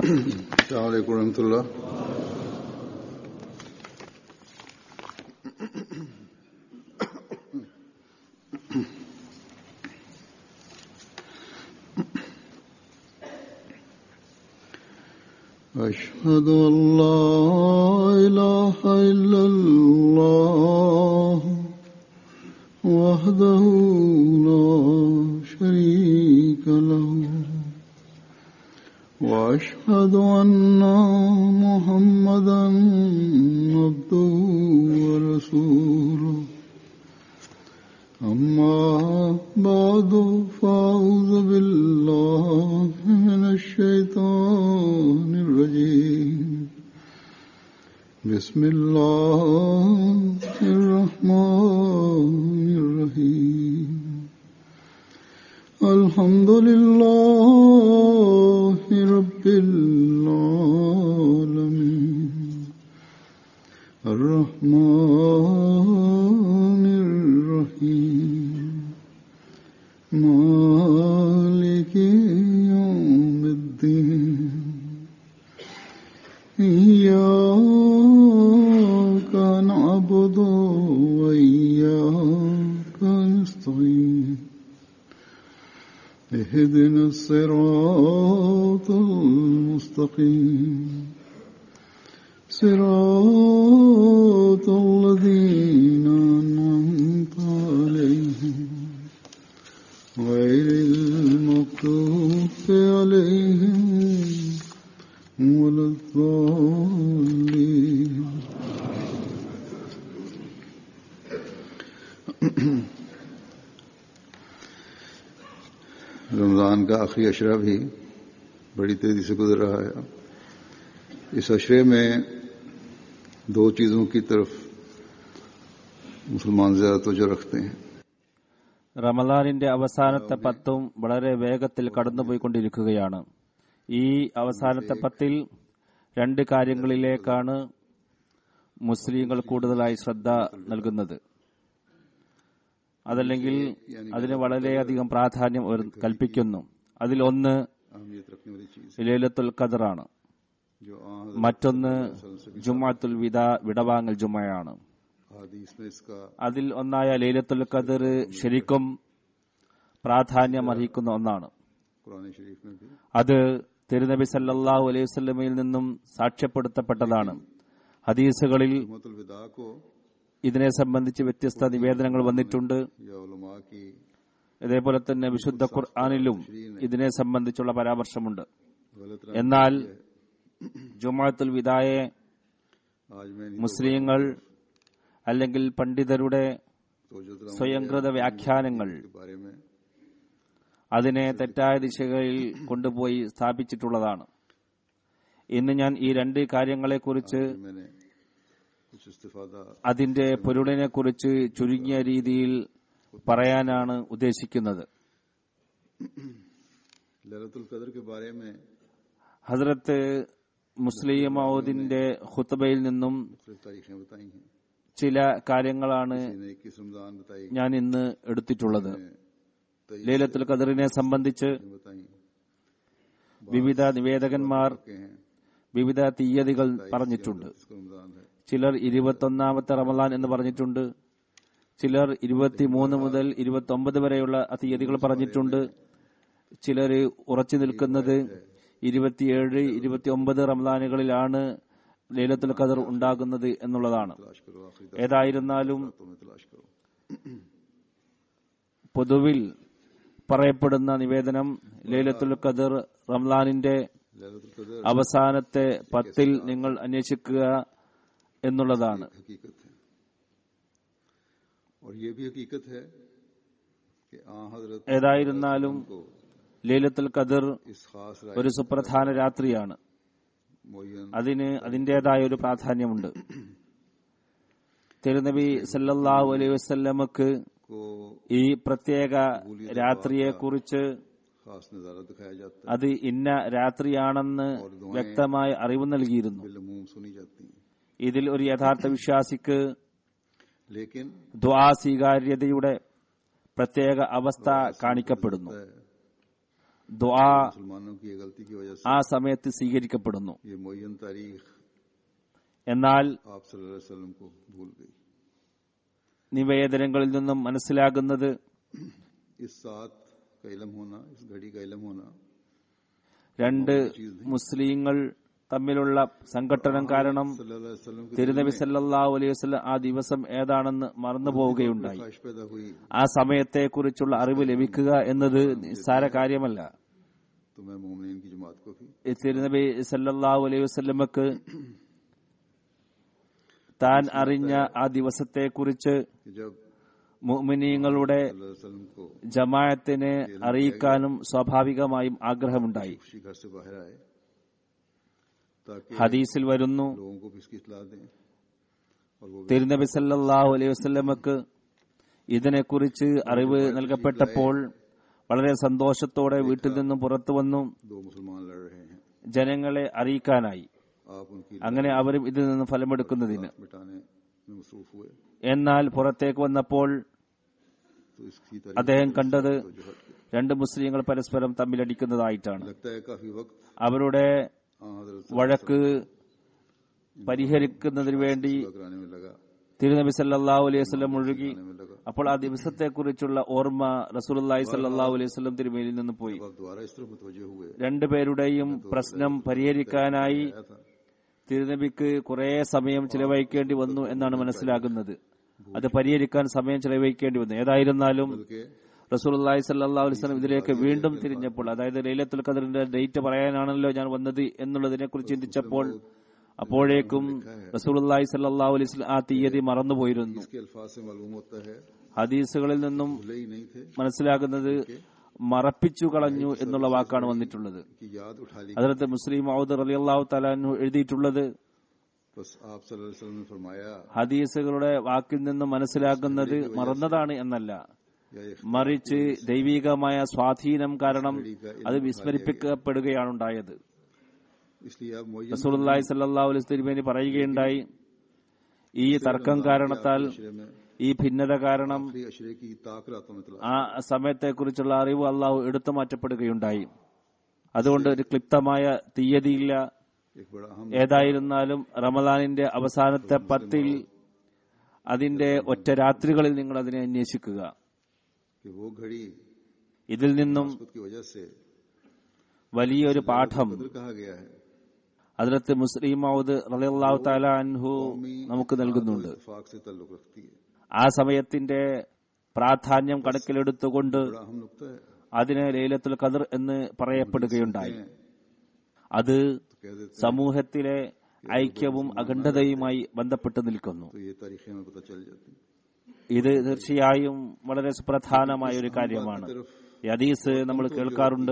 السلام عليكم ورحمة الله أشهد أن لا إله إلا الله وحده لا شريك له واشهد ان محمدا عبده ورسوله اما بعد فاعوذ بالله من الشيطان الرجيم بسم الله الرحمن الرحيم الحمد لله رب العالمين الرحمن الرحيم مالك يوم الدين إياك نعبد وإياك نستعين اهدنا الصراط المستقيم صراط الذين أنعمت عليهم غير المغضوب عليهم ولا الضالين रमज़ान का आखिरी अशरा भी बड़ी तेजी से गुजर रहा है इस अशरे में दो चीज़ों की तरफ मुसलमान ज़्यादा तवज्जो रखते हैं റമലാനിന്റെ അവസാനത്തെ പത്തും വളരെ വേഗത്തിൽ കടന്നുപോയിക്കൊണ്ടിരിക്കുകയാണ് ഈ അവസാനത്തെ പത്തിൽ രണ്ട് കാര്യങ്ങളിലേക്കാണ് മുസ്ലിങ്ങൾ കൂടുതലായി ശ്രദ്ധ നൽകുന്നത് അതല്ലെങ്കിൽ അതിന് വളരെയധികം പ്രാധാന്യം അവർ കൽപ്പിക്കുന്നു അതിലൊന്ന് अहमियत रखने वाली चीज़ ലൈലത്തുൽ ഖദറാണ് जो आ മറ്റൊന്ന് ജുമാത്തുൽ വിദ വിടവാങ്ങൽ ജുമയാണ് हदीस में इसका അതിൽ ഒന്നായ ലൈലത്തുൽ ഖദർ ശരിക്കും പ്രാധാന്യം അർഹിക്കുന്ന ഒന്നാണ് कुरान शरीफ में भी അത് തിരുനബി സല്ലല്ലാഹു അലൈഹി വസല്ലമയിൽ നിന്നും സാക്ഷ്യപ്പെടുത്തപ്പെട്ടതാണ് ഹദീസുകളിൽ उमतुल विदा को ഇതിനെ സംബന്ധിച്ച് വ്യത്യസ്ത നിവേദനങ്ങൾ വന്നിട്ടുണ്ട് या उलमा की ഇതേപോലെ തന്നെ വിശുദ്ധ ഖുർആാനിലും ഇതിനെ സംബന്ധിച്ചുള്ള പരാമർശമുണ്ട് गलत എന്നാൽ ജുമാഅത്തുൽ വിദായെ आज मैं മുസ്ലിങ്ങൾ അല്ലെങ്കിൽ പണ്ഡിതരുടെ तवज्जो സ്വയംകൃത വ്യാഖ്യാനങ്ങൾ के बारे में അതിനെ തെറ്റായ ദിശകളിൽ കൊണ്ടുപോയി സ്ഥാപിച്ചിട്ടുള്ളതാണ് ഇന്ന് ഞാൻ ഈ രണ്ട് കാര്യങ്ങളെക്കുറിച്ച് मैंने कुछ इस्तीफादा അതിന്റെ പൊരുളിനെ കുറിച്ച് ചുരുങ്ങിയ രീതിയിൽ പറയാനാണ് ഉദ്ദേശിക്കുന്നത് ललतुल कदर के बारे में ഹസ്രത്ത് മുസ്ലിം മൗദിന്റെ ഖുത്തബയിൽ നിന്നും मुख्तलिफ तारीखें बताई हैं ചില കാര്യങ്ങളാണ് ने इक्कीस रमजान बताई ഞാൻ इന്ന് എടുത്തിട്ടുള്ളത് तेईस ലൈലത്തുൽ ഖദറിനെ സംബന്ധിച്ച് बताई വിവിധ നിവേദകന്മാർ के हैं വിവിധ തീയതികൾ പറഞ്ഞിട്ടുണ്ട് इसको रमजान है ചിലർ ഇരുപത്തൊന്നാമത്തെ റമലാൻ എന്ന് പറഞ്ഞിട്ടുണ്ട് ചിലർ ഇരുപത്തിമൂന്ന് മുതൽ ഇരുപത്തി ഒമ്പത് വരെയുള്ള തീയതികൾ പറഞ്ഞിട്ടുണ്ട് ചിലർ ഉറച്ചു നിൽക്കുന്നത് ഇരുപത്തിയേഴ് ഇരുപത്തി ഒമ്പത് റമലാനുകളിലാണ് ലൈലത്തുൽ ഖദർ ഉണ്ടാകുന്നത് എന്നുള്ളതാണ് तलाश करो आखिरी ഏതായിരുന്നാലും दातों में तलाश करो പൊതുവിൽ പറയപ്പെടുന്ന നിവേദനം ലൈലത്തുൽ ഖദർ റംലാനിന്റെ ललतुल कदर അവസാനത്തെ പത്തിൽ നിങ്ങൾ അന്വേഷിക്കുക എന്നുള്ളതാണ് हकीकत है और ये भी हकीकत है कि आ हजरत ഏതായിരുന്നാലും को ലൈലത്തുൽ ഖദർ इस खास राय ഒരു സുപ്രധാന രാത്രിയാണ് मुयन അതിന് അതിന്റേതായ ഒരു പ്രാധാന്യമുണ്ട് തിരുനബി സല്ലല്ലാഹു അലൈഹി വസല്ലമക്ക് को ഈ പ്രത്യേക രാത്രിയെക്കുറിച്ച് खास नजारा दिखाया जाता അത് ഇന്ന രാത്രിയാണെന്ന് വ്യക്തമായ അറിവ് നൽകിയിരുന്നു है बिलमूम सुनी जाती है ഇതിൽ ഒരു യഥാർത്ഥ വിശ്വാസിക്ക് लेकिन ദ്വാ സ്വീകാര്യതയുടെ പ്രത്യേക അവസ്ഥ കാണിക്കപ്പെടുന്നു ദുആ मुसलमानों की ये गलती की वजह से ആ സമയത്ത് സ്വീകരിക്കപ്പെടുന്നു ये मुयन तारीख എന്നാൽ आप सल्लल्लाहु अलैहि वसल्लम को भूल गई നിവേദനങ്ങളിൽ നിന്നും മനസ്സിലാകുന്നത് इस साथ का इलम होना इस घड़ी का इलम होना രണ്ട് മുസ്ലിങ്ങൾ തമ്മിലുള്ള സംഘട്ടനം കാരണം सल्लल्लाहु अलैहि वसल्लम की തിരുനബി സല്ലല്ലാഹു അലൈഹി വസല്ലം ആ ദിവസം ഏതാണെന്ന് മറന്നു പോവുകയുണ്ടായി ख्वाहिश पैदा हुई ആ സമയത്തെക്കുറിച്ചുള്ള അറിവ് ലഭിക്കുക എന്നത് നിസ്സാര കാര്യമല്ല तो मैं मोमिन की जमात को भी ഈ തിരുനബി സല്ലല്ലാഹു അലൈഹി വസല്ലമക്ക് താൻ അറിഞ്ഞ ആ ദിവസത്തെക്കുറിച്ച് कि जब മുഅ്മിനീങ്ങളുടെ सल्लल्लाहु अलैहि वसल्लम को ജമാഅത്തിനെ അറിയിക്കാനും സ്വാഭാവികമായും ആഗ്രഹമുണ്ടായി खुशी घर से बाहर आए ताकि ഹദീസിൽ വരുന്നു लोगों को भी इसकी इतला दें और वो भी തിരുനബി സല്ലല്ലാഹു അലൈഹി വസല്ലമക്ക് ഇതിനെക്കുറിച്ച് അറിവ് നൽകപ്പെട്ടപ്പോൾ വളരെ സന്തോഷത്തോടെ വീട്ടിൽ നിന്നും പുറത്തു വന്നു दो मुसलमान लड़ रहे हैं ജനങ്ങളെ അറിയിക്കാനായി आप उनकी അങ്ങനെ അവരും ഇതിൽ നിന്ന് ഫലമെടുക്കുന്നതിന് मिटाने में मसरूफ हुए എന്നാൽ പുറത്തേക്ക് വന്നപ്പോൾ तो इसकी അദ്ദേഹം കണ്ടത് जो हट गया। രണ്ട് മുസ്ലിങ്ങൾ പരസ്പരം തമ്മിലടിക്കുന്നതായിട്ടാണ് लगता है काफी वक्त അവരുടെ हाँ हजरत വഴക്ക് പരിഹരിക്കുന്നതിന് വേണ്ടി कराने में लगा തിരുനബി സല്ലല്ലാഹു അലൈഹി വസല്ലം മുഴുകി में लगा അപ്പോൾ ആ ദിവസത്തെക്കുറിച്ചുള്ള ഓർമ്മ റസൂലുള്ളാഹി സല്ലല്ലാഹു അലൈഹി വസല്ലം തിരുമേനിയിൽ നിന്ന് പോയി अब दोबारा इस तरफ मुतवजे हुए രണ്ടുപേരുടെയും പ്രശ്നം പരിഹരിക്കാനായി आया था തിരുനബിക്ക് കുറെ സമയം ചിലവഴിക്കേണ്ടി വന്നു എന്നാണ് മനസ്സിലാകുന്നത് അത് പരിഹരിക്കാൻ സമയം ചിലവഴിക്കേണ്ടി വന്നു ഏതായിരുന്നാലും बल्कि റസൂലുള്ളാഹി സല്ലല്ലാഹു അലൈഹി വസല്ലം ഇതിലേക്ക് വീണ്ടും തിരിഞ്ഞപ്പോൾ അതായത് ലൈലത്തുൽ ഖദറിന്റെ ഡേറ്റ് പറയാനാണല്ലോ ഞാൻ വന്നത് എന്നുള്ളതിനെ കുറിച്ച് ചിന്തിച്ചപ്പോൾ അപ്പോഴേക്കും റസൂലുള്ളാഹി സല്ലല്ലാഹു അലൈഹി വസല്ലം ആ തീയതി മറന്നുപോയിരുന്നു इसके अल्फाज से मालूम होता है ഹദീസുകളിൽ നിന്നും भूले ही नहीं थे മനസ്സിലാകുന്നത് മറപ്പിച്ചു കളഞ്ഞു എന്നുള്ള വാക്കാണ് വന്നിട്ടുള്ളത് कि याद उठा ली അതിലത്തെ മുസ്ലിം ഔദ് റളിയല്ലാഹു തലാനു എഴുതിയിട്ടുള്ളത് बस आप सल्लल्लाहु अलैहि वसल्लम ने फरमाया ഹദീസുകളുടെ വാക്കിൽ നിന്ന് മനസ്സിലാക്കുന്നത് മറന്നതാണ് എന്നല്ല या ये മറിച്ച് ദൈവികമായ സ്വാധീനം കാരണം അത് വിസ്മരിപ്പിക്കപ്പെടുകയാണ് ഉണ്ടായത് इसलिए आप मुयन റസൂലുള്ളാഹി സല്ലല്ലാഹു അലൈഹി വസല്ലം പറയുകയുണ്ടായി ഈ തർക്കം കാരണത്താൽ अशरे में ഈ ഭിന്നത കാരണം आखिरी अशरे की ताक रातों में तला ആ സമയത്തെക്കുറിച്ചുള്ള അറിവ് അള്ളാഹു എടുത്തു മാറ്റപ്പെടുകയുണ്ടായി അതുകൊണ്ട് ഒരു ക്ലിപ്തമായ തീയതിയില്ല एक बड़ा अहम ഏതായിരുന്നാലും റമദാനിന്റെ അവസാനത്തെ പത്തിൽ അതിന്റെ ഒറ്റ രാത്രികളിൽ നിങ്ങൾ അതിനെ അന്വേഷിക്കുക कि वो घड़ी ഇതിൽ നിന്നും खुद की वजह से വലിയൊരു പാഠം कदर कहा गया है അതിലത്ത് मुस्लिम മൗദ് റളിയല്ലാഹു തആല അൻഹു നമുക്ക് നൽകുന്നുണ്ട് इतफाक से ताल्लुक रखती है ആ സമയത്തിന്റെ പ്രാധാന്യം കണക്കിലെടുത്തുകൊണ്ട് बड़ा अहम नुकता है അതിനെ ലൈലത്തുൽ ഖദർ എന്ന് പറയപ്പെടുകയുണ്ടായി അത് तो कह देते സമൂഹത്തിലെ ഐക്യവും അഖണ്ഡതയുമായി ബന്ധപ്പെട്ട് നിൽക്കുന്നു तो ये तारीखें में पता चल जाती ഇത് തീർച്ചയായും വളരെ സുപ്രധാനമായ ഒരു കാര്യമാണ് ഈ ഹദീസ് നമ്മൾ കേൾക്കാറുണ്ട്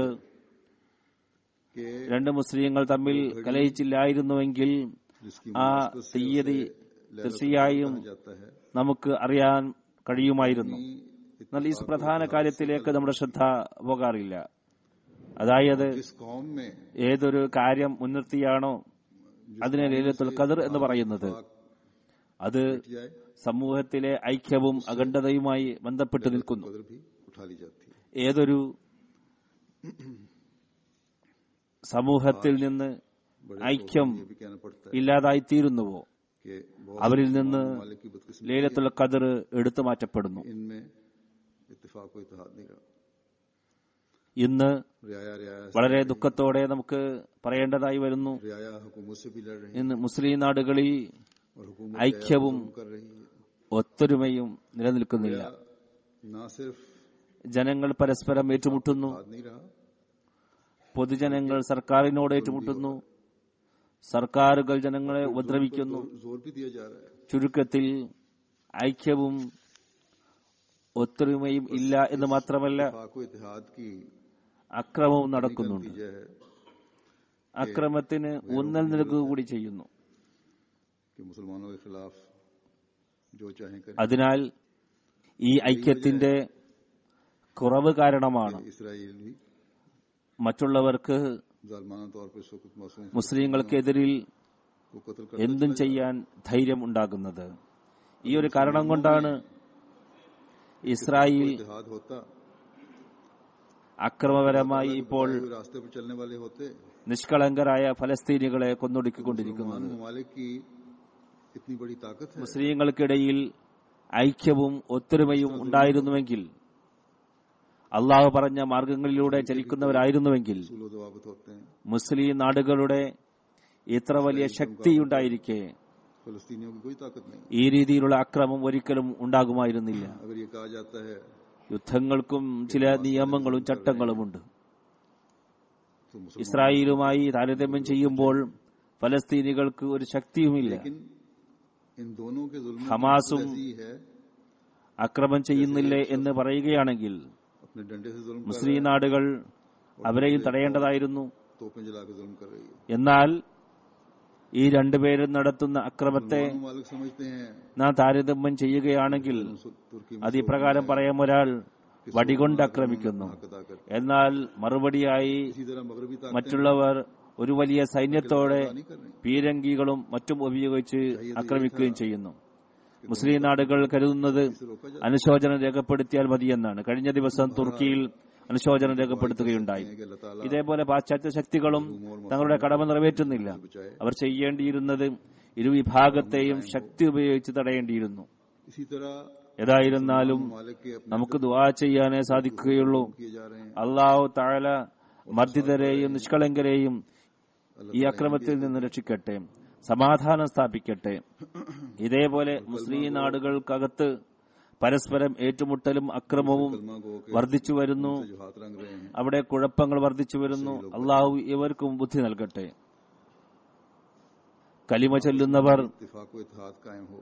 कि രണ്ട് മുസ്ലിങ്ങൾ തമ്മിൽ കലഹിച്ചില്ലായിരുന്നുവെങ്കിൽ जिसकी ആ തീയതി തീർച്ചയായും जाता है നമുക്ക് അറിയാൻ കഴിയുമായിരുന്നു എന്നാൽ ഈ സുപ്രധാന കാര്യത്തിലേക്ക് നമ്മുടെ ശ്രദ്ധ പോകാറില്ല അതായത് जिस कौम में ഏതൊരു കാര്യം മുൻനിർത്തിയാണോ അതിനെ ലൈലത്തുൽ ഖദർ എന്ന് പറയുന്നത് അത് जाए സമൂഹത്തിലെ ഐക്യവും അഖണ്ഡതയുമായി ബന്ധപ്പെട്ട് നിൽക്കുന്നു कदर भी उठा ली जाती है ഏതൊരു സമൂഹത്തിൽ നിന്ന് बड़े ഐക്യം ये भी कहना पड़ता है ഇല്ലാതായിത്തീരുന്നുവോ कि बहुत അവരിൽ നിന്ന് मालिक की बदकिस्मती ലൈലത്തുൽ ഖദർ എടുത്തു മാറ്റപ്പെടുന്നു इनमें इत्तेफाक को इतिहाद नहीं रहा ഇന്ന് रियाया रियाया വളരെ ദുഃഖത്തോടെ നമുക്ക് പറയേണ്ടതായി വരുന്നു रियाया हुकूमत से भी लड़ रही है ഇന്ന് മുസ്ലിം നാടുകളിൽ और हुकूमत ഐക്യവും कर रही है ഒത്തൊരുമയും നിലനിൽക്കുന്നില്ല ना सिर्फ ജനങ്ങൾ പരസ്പരം ഏറ്റുമുട്ടുന്നു हाथ नहीं रहा പൊതുജനങ്ങൾ സർക്കാരിനോട് ഏറ്റുമുട്ടുന്നു സർക്കാരുകൾ ജനങ്ങളെ ഉപദ്രവിക്കുന്നു जोर भी दिया जा रहा है ചുരുക്കത്തിൽ ഐക്യവും ഒത്തൊരുമയും ഇല്ല എന്ന് മാത്രമല്ല इत्तेफाक को इतिहाद की അക്രമവും നടക്കുന്നുണ്ട് नतीजा है അക്രമത്തിന് ഊന്നൽ നൽകുക കൂടി ചെയ്യുന്നു कि मुसलमानों के खिलाफ जो चाहे करें അതിനാൽ ഈ ഐക്യത്തിന്റെ കുറവ് കാരണമാണ് इसराइल भी മറ്റുള്ളവർക്ക് जालमाना तौर पर इस वक्त मासूम മുസ്ലിങ്ങൾക്കെതിരിൽ को कत्ल कर എന്തും ചെയ്യാൻ ധൈര്യം ഉണ്ടാകുന്നത് ഈ ഒരു കാരണം കൊണ്ടാണ് ഇസ്രായേൽ इतिहाद होता അക്രമപരമായി ഇപ്പോൾ कोई रास्ते पर चलने वाले होते നിഷ്കളങ്കരായ ഫലസ്തീനികളെ കൊന്നൊടുക്കിക്കൊണ്ടിരിക്കുന്നത് मुसलमान ममालिक की इतनी बड़ी ताकत है മുസ്ലിങ്ങൾക്കിടയിൽ ഐക്യവും ഒത്തൊരുമയും ഉണ്ടായിരുന്നുവെങ്കിൽ അള്ളാഹു പറഞ്ഞ മാർഗങ്ങളിലൂടെ ചലിക്കുന്നവരായിരുന്നുവെങ്കിൽ सूल दवाबत होते हैं മുസ്ലിം നാടുകളുടെ ഇത്ര വലിയ ശക്തിയുണ്ടായിരിക്കെ फलस्तीनियों की कोई ताकत नहीं ഈ രീതിയിലുള്ള അക്രമം ഒരിക്കലും ഉണ്ടാകുമായിരുന്നില്ല अगर ये कहा जाता है യുദ്ധങ്ങൾക്കും ചില നിയമങ്ങളും ചട്ടങ്ങളുമുണ്ട് तो मुसलमान ഇസ്രായേലുമായി താരതമ്യം ചെയ്യുമ്പോൾ ഫലസ്തീനികൾക്ക് ഒരു ശക്തിയുമില്ല लेकिन इन दोनों के जुल्म की हमासुम ऐसी है അക്രമം ചെയ്യുന്നില്ലേ എന്ന് പറയുകയാണെങ്കിൽ अपने डंडे से जुल्म कर മുസ്ലിം നാടുകൾ അവരെയും തടയേണ്ടതായിരുന്നു तोपें जला के जुल्म कर रही है എന്നാൽ ഈ രണ്ടുപേരും നടത്തുന്ന അക്രമത്തെ मुसलमान ममालिक समझते हैं നാം താരതമ്യം ചെയ്യുകയാണെങ്കിൽ तुर्की അത് ഇപ്രകാരം പറയാം ഒരാൾ വടികൊണ്ട് ആക്രമിക്കുന്നു हक अदा करते എന്നാൽ മറുപടിയായി इसी तरह मगरबी ताकत മറ്റുള്ളവർ ഒരു വലിയ സൈന്യത്തോടെ नहीं कर रही പീരങ്കികളും മറ്റും ഉപയോഗിച്ച് ആക്രമിക്കുകയും ചെയ്യുന്നു മുസ്ലിം നാടുകൾ കരുതുന്നത് इसे रोका जाता അനുശോചനം രേഖപ്പെടുത്തിയാൽ മതിയെന്നാണ് കഴിഞ്ഞ ദിവസം തുർക്കിയിൽ അനുശോചനം രേഖപ്പെടുത്തുകയുണ്ടായി है कि अल्लाह ताला ഇതേപോലെ പാശ്ചാത്യ ശക്തികളും തങ്ങളുടെ കടമ നിറവേറ്റുന്നില്ല बचाए അവർ ചെയ്യേണ്ടിയിരുന്നത് ഇരുവിഭാഗത്തെയും ശക്തി ഉപയോഗിച്ച് തടയേണ്ടിയിരുന്നു इसी तरह ഏതായിരുന്നാലും ममालिक के अपने നമുക്ക് ദുആ ചെയ്യാനേ സാധിക്കുകയുള്ളൂ किए जा रहे हैं അള്ളാഹു താഴ മർദ്ദിതരെയും നിഷ്കളങ്കരെയും ഈ അക്രമത്തിൽ നിന്ന് രക്ഷിക്കട്ടെ സമാധാനം സ്ഥാപിക്കട്ടെ ഇതേപോലെ മുസ്ലിം നാടുകൾക്കകത്ത് പരസ്പരം ഏറ്റുമുട്ടലും അക്രമവും कलमा गो के വർദ്ധിച്ചു വരുന്നു जो हाथ रंग रहे हैं അവിടെ കുഴപ്പങ്ങൾ വർദ്ധിച്ചു വരുന്നു അള്ളാഹു ഇവർക്കും ബുദ്ധി നൽകട്ടെ കലിമ ചൊല്ലുന്നവർ इतफाक व इतिहाद कायम हो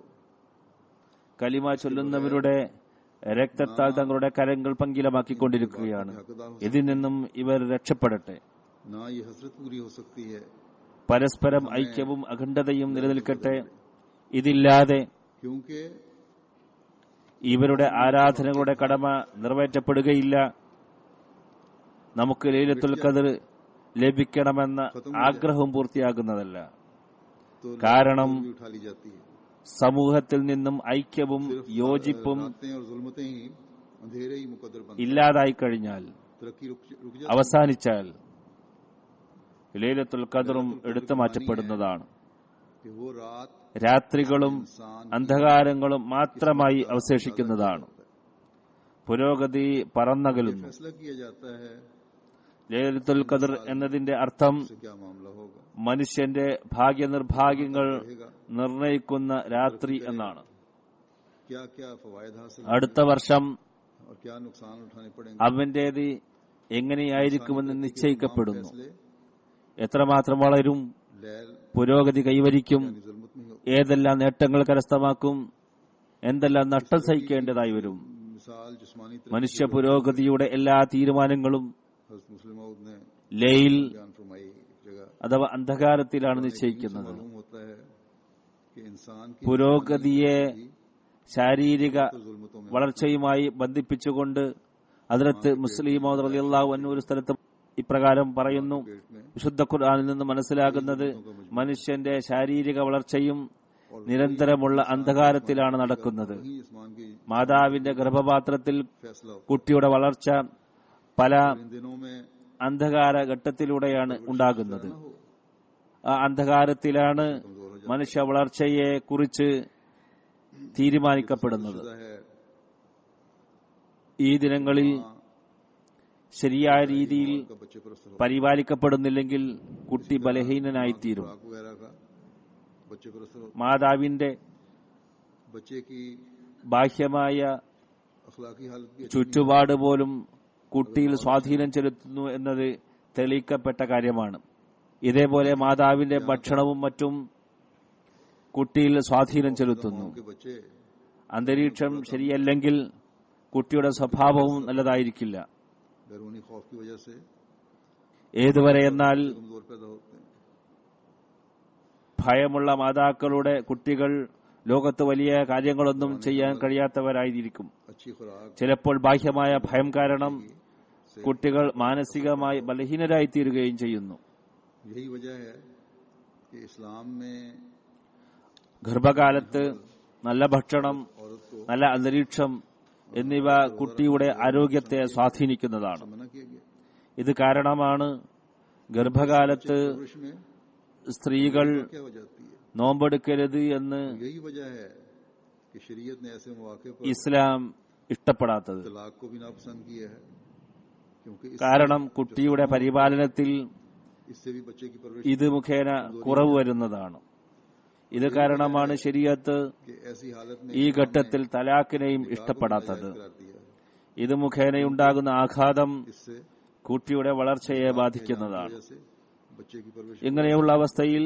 കലിമ ചൊല്ലുന്നവരുടെ രക്തത്താൽ തങ്ങളുടെ കരങ്ങൾ പങ്കിലമാക്കിക്കൊണ്ടിരിക്കുകയാണ് हकदार हो ഇതിൽ നിന്നും ഇവർ രക്ഷപ്പെടട്ടെ ना ये हसरत पूरी हो सकती है പരസ്പരം ഐക്യവും അഖണ്ഡതയും നിലനിൽക്കട്ടെ ഇതില്ലാതെ क्योंकि ഇവരുടെ ആരാധനകളുടെ കടമ നിറവേറ്റപ്പെടുകയില്ല നമുക്ക് ലൈലത്തുൽ ഖദർ ലഭിക്കണമെന്ന ആഗ്രഹവും പൂർത്തിയാകുന്നതല്ല तो കാരണം भी उठा ली जाती है സമൂഹത്തിൽ നിന്നും ഐക്യവും യോജിപ്പും रातें और जुल्मतें ही अंधेरे ही मुकदर बन ഇല്ലാതായി കഴിഞ്ഞാൽ तरक्की रुक, रुक जाती അവസാനിച്ചാൽ ലൈലത്തുൽ ഖദറും എടുത്തു മാറ്റപ്പെടുന്നതാണ് कि वो रात രാത്രികളും इंसान അന്ധകാരങ്ങളും മാത്രമായി അവശേഷിക്കുന്നതാണ് പുരോഗതി പറന്നകലുന്നു फैसला किया जाता है ലൈലത്തുൽ ഖദർ എന്നതിന്റെ അർത്ഥം उससे क्या मामला होगा മനുഷ്യന്റെ ഭാഗ്യനിർഭാഗ്യങ്ങൾ रहेगा നിർണയിക്കുന്ന രാത്രി എന്നാണ് क्या क्या फवायद हासिल അടുത്ത വർഷം और क्या नुकसान उठाने पड़ेंगे അവന്റേത് എങ്ങനെയായിരിക്കുമെന്ന് നിശ്ചയിക്കപ്പെടുന്നു फैसले എത്രമാത്രം വളരും लैल പുരോഗതി കൈവരിക്കും यानी जुल्मत में हो ഏതെല്ലാം നേട്ടങ്ങൾ കരസ്ഥമാക്കും എന്തെല്ലാം നഷ്ടം സഹിക്കേണ്ടതായി വരും मिसाल जिस्मानी മനുഷ്യ പുരോഗതിയുടെ എല്ലാ തീരുമാനങ്ങളും हजरत मुस्लिम मऊद ने ലയിൽ बयान फरमाई एक जगह അഥവാ അന്ധകാരത്തിലാണ് से നിശ്ചയിക്കുന്നത് मालूम होता है कि इंसान की പുരോഗതിയെ ശാരീരിക तो जुल्मतों में വളർച്ചയുമായി ബന്ധിപ്പിച്ചുകൊണ്ട് അതിലത്ത് മുസ്ലിം റളിയല്ലാഹു അൻഹു ഒരു സ്ഥലത്ത് ഇപ്രകാരം പറയുന്നു पेट में വിശുദ്ധ ഖുർആനിൽ നിന്ന് മനസ്സിലാകുന്നത് മനുഷ്യന്റെ ശാരീരിക വളർച്ചയും നിരന്തരമുള്ള അന്ധകാരത്തിലാണ് നടക്കുന്നത് वही आसमान की മാതാവിന്റെ ഗർഭപാത്രത്തിൽ फैसला हो കുട്ടിയുടെ വളർച്ച പല इन दिनों में അന്ധകാര ഘട്ടത്തിലൂടെയാണ് ഉണ്ടാകുന്നത് न हो ആ അന്ധകാരത്തിലാണ് മനുഷ്യ വളർച്ചയെ കുറിച്ച് തീരുമാനിക്കപ്പെടുന്നത് शुदा है ഈ ദിനങ്ങളിൽ ശരിയായ രീതിയിൽ का बच्चे पर असर हो പരിപാലിക്കപ്പെടുന്നില്ലെങ്കിൽ കുട്ടി ബലഹീനനായിത്തീരും खुराक वगैरह का बच्चे पर असर हो മാതാവിന്റെ बच्चे की ബാഹ്യമായ अखलाकी हालत भी अच्छी ചുറ്റുപാട് പോലും കുട്ടിയിൽ സ്വാധീനം ചെലുത്തുന്നു എന്നത് തെളിയിക്കപ്പെട്ട കാര്യമാണ് ഇതേപോലെ മാതാവിന്റെ ഭക്ഷണവും മറ്റും കുട്ടിയിൽ സ്വാധീനം ചെലുത്തുന്നു के बच्चे അന്തരീക്ഷം ശരിയല്ലെങ്കിൽ കുട്ടിയുടെ സ്വഭാവവും നല്ലതായിരിക്കില്ല बैरूनी खौफ की वजह से ഏതുവരെ എന്നാൽ कमजोर पैदा होते हैं ഭയമുള്ള മാതാക്കളുടെ കുട്ടികൾ ലോകത്ത് വലിയ കാര്യങ്ങളൊന്നും ചെയ്യാൻ കഴിയാത്തവരായിരിക്കും अच्छी खुराक ചിലപ്പോൾ ബാഹ്യമായ ഭയം കാരണം കുട്ടികൾ മാനസികമായി ബലഹീനരായി തീരുകയും ചെയ്യുന്നു यही वजह है कि इस्लाम में ഗർഭകാലത്ത് നല്ല ഭക്ഷണം औरत को നല്ല അന്തരീക്ഷം എന്നിവ കുട്ടിയുടെ ആരോഗ്യത്തെ സ്വാധീനിക്കുന്നതാണ് मना किया गया ഇത് കാരണമാണ് ഗർഭകാലത്ത് पुरुष में സ്ത്രീകൾ क्या हो जाती है നോമ്പെടുക്കരുത് എന്ന് यही वजह है कि शरीयत ने ऐसे मौके पर ഇസ്ലാം ഇഷ്ടപ്പെടാത്തത് तलाक को भी नापसंद किया है क्योंकि इस, കാരണം കുട്ടിയുടെ പരിപാലനത്തിൽ इससे भी बच्चे की परवरिश ഇത് മുഖേന കുറവ് വരുന്നതാണ് ഇത് കാരണമാണ് ശരീരത്ത് के ऐसी हालत में ഈ ഘട്ടത്തിൽ തലാഖിനെയും ഇഷ്ടപ്പെടാത്തത് करार दिया है ഇത് മുഖേനയുണ്ടാകുന്ന ആഘാതം इससे കുട്ടിയുടെ വളർച്ചയെ ബാധിക്കുന്നതാണ് वजह से बच्चे की परवरिश ഇങ്ങനെയുള്ള അവസ്ഥയിൽ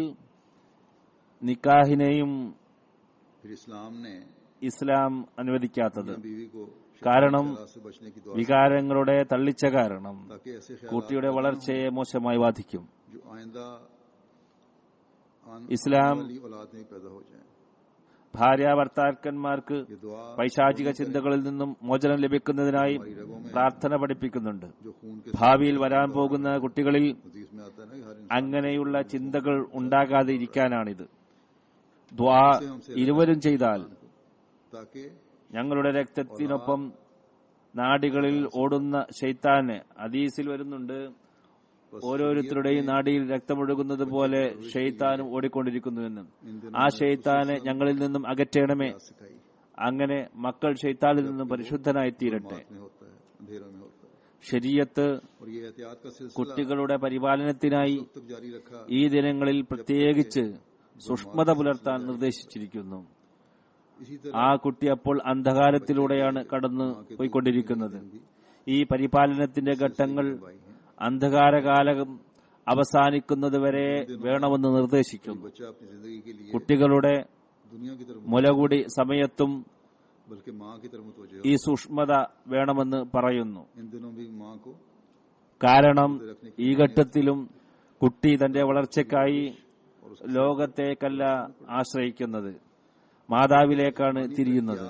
നിക്കാഹിനെയും फिर इस्लाम ने ഇസ്ലാം അനുവദിക്കാത്തത് बीवी को കാരണം शराब से बचने की दुआ വികാരങ്ങളുടെ തള്ളിച്ച കാരണം ताकि ऐसे ख्याल കുട്ടിയുടെ വളർച്ചയെ മോശമായി ബാധിക്കും जो आइंदा आन- ഇസ്ലാം आने वाली औलाद में भी पैदा हो जाए ഭാര്യ ഭർത്താക്കന്മാർക്ക് ये दुआ പൈശാചിക ചിന്തകളിൽ നിന്നും മോചനം ലഭിക്കുന്നതിനായി हमारी रगों में പ്രാർത്ഥന പഠിപ്പിക്കുന്നുണ്ട് जो खून के ഭാവിയിൽ വരാൻ പോകുന്ന കുട്ടികളിൽ हदीस में आता है ना कि हर അങ്ങനെയുള്ള ചിന്തകൾ ഉണ്ടാകാതെ ഇരിക്കാനാണിത് ദ്വാ ഇരുവരും ചെയ്താൽ इंसान ताकि ഞങ്ങളുടെ രക്തത്തിനൊപ്പം നാടികളിൽ ഓടുന്ന ഷെയ്ത്താന് ഹദീസിൽ വരുന്നുണ്ട് ഓരോരുത്തരുടെയും നാടിയിൽ രക്തമൊഴുകുന്നത് പോലെ ഷെയ്ത്താനും ഓടിക്കൊണ്ടിരിക്കുന്നുവെന്ന് इन दिनों ആ ഷെയ്ത്താനെ ഞങ്ങളിൽ നിന്നും അകറ്റണമേ सिखाई അങ്ങനെ മക്കൾ ഷെയ്ത്താനിൽ നിന്നും പരിശുദ്ധനായി തീരട്ടെ में होता है अंधेरों में होता है ശരീയത്ത് और ये एहतियात का सिलसिला കുട്ടികളുടെ പരിപാലനത്തിനായി तब तक जारी रखा ഈ ദിനങ്ങളിൽ പ്രത്യേകിച്ച് സൂക്ഷ്മത പുലർത്താൻ നിർദ്ദേശിച്ചിരിക്കുന്നു इसी तरह ആ കുട്ടി അപ്പോൾ അന്ധകാരത്തിലൂടെയാണ് കടന്നു പോയിക്കൊണ്ടിരിക്കുന്നത് ഈ പരിപാലനത്തിന്റെ ഘട്ടങ്ങൾ അന്ധകാരകാലം അവസാനിക്കുന്നതുവരെ വേണമെന്ന് നിർദ്ദേശിക്കുന്നു बच्चा अपनी जिंदगी के लिए കുട്ടികളുടെ दुनिया की तरफ മുലകുടി സമയത്തും बल्कि माँ की तरफ मुतवजह ഈ സൂക്ഷ്മത വേണമെന്ന് പറയുന്നു इन दिनों भी माँ को കാരണം ഈ ഘട്ടത്തിലും കുട്ടി തന്റെ വളർച്ചയ്ക്കായി ലോകത്തേക്കല്ല ആശ്രയിക്കുന്നത് മാതാവിലേക്കാണ് തിരിയുന്നത്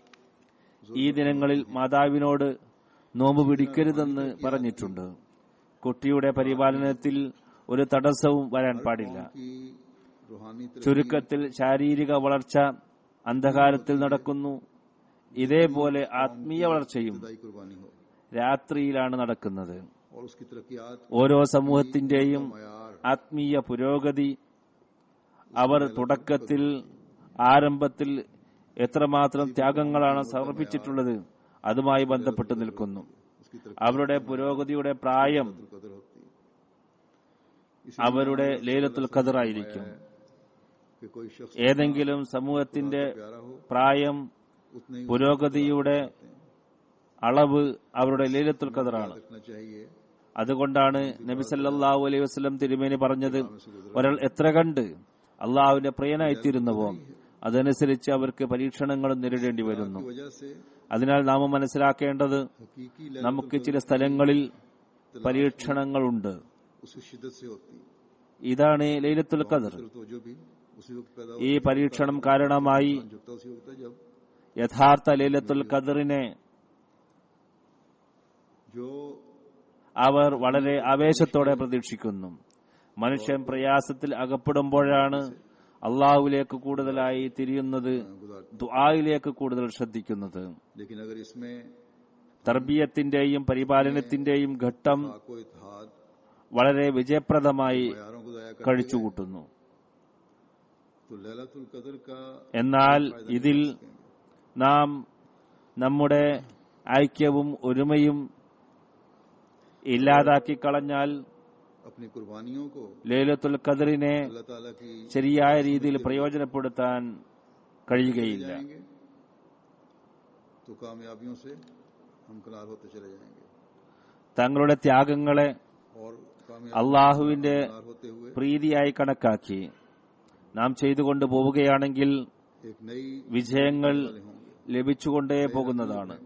ഈ ദിനങ്ങളിൽ മാതാവിനോട് നോമ്പ് പിടിക്കരുതെന്ന് പറഞ്ഞിട്ടുണ്ട് കുട്ടിയുടെ പരിപാലനത്തിൽ ഒരു തടസ്സവും വരാൻ പാടില്ല की रूहानी तरफ ചുരുക്കത്തിൽ ശാരീരിക വളർച്ച അന്ധകാരത്തിൽ നടക്കുന്നു ഇതേപോലെ ആത്മീയ വളർച്ചയും खुदाई कुर्बानी हो രാത്രിയിലാണ് നടക്കുന്നത് और उसकी तरक्यात ഓരോ സമൂഹത്തിന്റെയും मयार ആത്മീയ പുരോഗതി അവർ തുടക്കത്തിൽ ആരംഭത്തിൽ എത്രമാത്രം ത്യാഗങ്ങളാണ് സമർപ്പിച്ചിട്ടുള്ളത് അതുമായി ബന്ധപ്പെട്ട് നിൽക്കുന്നു उसकी तरफ അവരുടെ പുരോഗതിയുടെ പ്രായം कदर होती है इसी അവരുടെ ലേലത്തുൽ ഖദറായിരിക്കും कि कोई शख्स ഏതെങ്കിലും സമൂഹത്തിന്റെ प्यारा हो പ്രായം उतने ही പുരോഗതിയുടെ അളവ് അവരുടെ ലേലത്തുൽ ഖദറാണ് रखना चाहिए അതുകൊണ്ടാണ് നബി സല്ലല്ലാഹു അലൈഹി വസല്ലം തിരുമേനി പറഞ്ഞത് ഒരാൾ എത്ര കണ്ട് അള്ളാഹുവിന്റെ പ്രിയനായിത്തീരുന്നുവോ അതനുസരിച്ച് അവർക്ക് പരീക്ഷണങ്ങളും നേരിടേണ്ടി വരുന്നു की वजह से അതിനാൽ നാം മനസ്സിലാക്കേണ്ടത് हकीकी നമുക്ക് ചില സ്ഥലങ്ങളിൽ പരീക്ഷണങ്ങളുണ്ട് उसकी शिद्दत से होती है ഇതാണ് ലൈലത്തുൽ ഖദർ सिर्फ तो जो भी उसी वक्त पैदा ഈ പരീക്ഷണം കാരണമായി हो झुकता उसी वक्त है जब യഥാർത്ഥ ലൈലത്തുൽ ഖദറിനെ जो അവർ വളരെ ആവേശത്തോടെ പ്രതീക്ഷിക്കുന്നു മനുഷ്യൻ പ്രയാസത്തിൽ അകപ്പെടുമ്പോഴാണ് അള്ളാഹുവിലേക്ക് കൂടുതലായി തിരിയുന്നത് गुजारते ദുആയിലേക്ക് കൂടുതൽ ശ്രദ്ധിക്കുന്നത് लेकिन अगर इसमें തർബീയത്തിന്റെയും പരിപാലനത്തിന്റെയും ഘട്ടം को इतिहाद വളരെ വിജയപ്രദമായി प्यारों को दया कर കഴിച്ചുകൂട്ടുന്നു तो लैलतुल कदर का എന്നാൽ ഇതിൽ നാം നമ്മുടെ ഐക്യവും ഒരുമയും ഇല്ലാതാക്കി കളഞ്ഞാൽ अपनी कुर्बानियों को ലൈലത്തുൽ ഖദറിനെ अल्लाह ताला की ശരിയായ രീതിയിൽ പ്രയോജനപ്പെടുത്താൻ കഴിയുകയില്ല जाएंगे तो कामयाबियों से हम कनार होते चले जाएंगे തങ്ങളുടെ ത്യാഗങ്ങളെ और कामयाब അള്ളാഹുവിന്റെ कनार होते हुए പ്രീതിയായി കണക്കാക്കി നാം ചെയ്തുകൊണ്ട് പോവുകയാണെങ്കിൽ एक नई വിജയങ്ങൾ वाले होंगे ലഭിച്ചുകൊണ്ടേ പോകുന്നതാണ്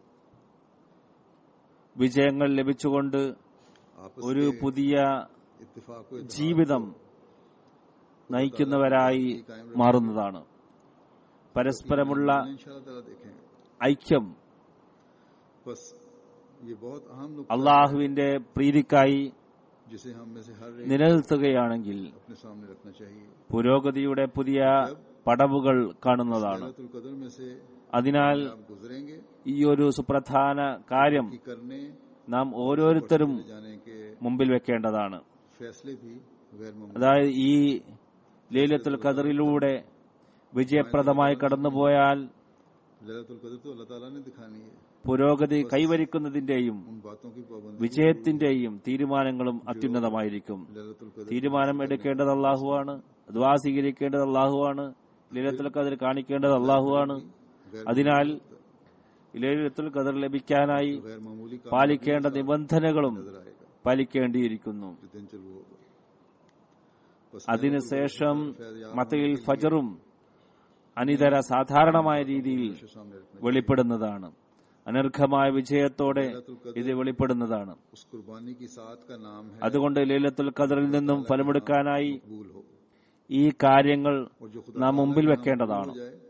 വിജയങ്ങൾ ലഭിച്ചുകൊണ്ട് आपस ഒരു പുതിയ इत्तेफाक को ജീവിതം നയിക്കുന്നവരായി മാറുന്നതാണ് പരസ്പരമുള്ള इंशाल्लाह ताला देखेंगे ഐക്യം बस ये बहुत अहम नुकता അള്ളാഹുവിന്റെ പ്രീതിക്കായി जिसे हम में से हर एक നിലനിർത്തുകയാണെങ്കിൽ अपने सामने रखना चाहिए പുരോഗതിയുടെ പുതിയ പടവുകൾ കാണുന്നതാണ് लैलतुल कदर में से അതിനാൽ आप गुजरेंगे ഈ ഒരു സുപ്രധാന കാര്യം की करने നാം ഓരോരുത്തരും ले जाने के മുമ്പിൽ വെക്കേണ്ടതാണ് फैसले भी गैर मामूली അതായത് ഈ ലീലത്തുൽ ഖദറിലൂടെ വിജയപ്രദമായി കടന്നുപോയാൽ लैलतुल कदर तो अल्लाह ताला ने दिखानी है പുരോഗതി കൈവരിക്കുന്നതിന്റെയും उन बातों की पाबंदी വിജയത്തിന്റെയും തീരുമാനങ്ങളും അത്യുന്നതമായിരിക്കും लैलतुल कदर തീരുമാനം എടുക്കേണ്ടത് അള്ളാഹുവാണ് ദ്വാ സ്വീകരിക്കേണ്ടത് അള്ളാഹുവാണ് ലീലത്തുൽ ഖദർ കാണിക്കേണ്ടത് അള്ളാഹുവാണ് അതിനാൽ ലീലത്തുൽ ഖദർ ലഭിക്കാനായി गैर मामूली काम പാലിക്കേണ്ട നിബന്ധനകളും नजर आएगा പാലിക്കേണ്ടിയിരിക്കുന്നു जिस दिन चलू होगा बस അതിനുശേഷം മത്തയിൽ ഫജറും അനിതര സാധാരണമായ രീതിയിൽ के सामने रखने വെളിപ്പെടുന്നതാണ് അനർഘമായ വിജയത്തോടെ ഇത് വെളിപ്പെടുന്നതാണ് उस कुर्बानी की साथ का नाम है അതുകൊണ്ട് ലീലത്തുൽ ഖദറിൽ നിന്നും ഫലമെടുക്കാനായി कबूल हो ഈ കാര്യങ്ങൾ और जो खुदा നാം മുമ്പിൽ വെക്കേണ്ടതാണ് हो जाए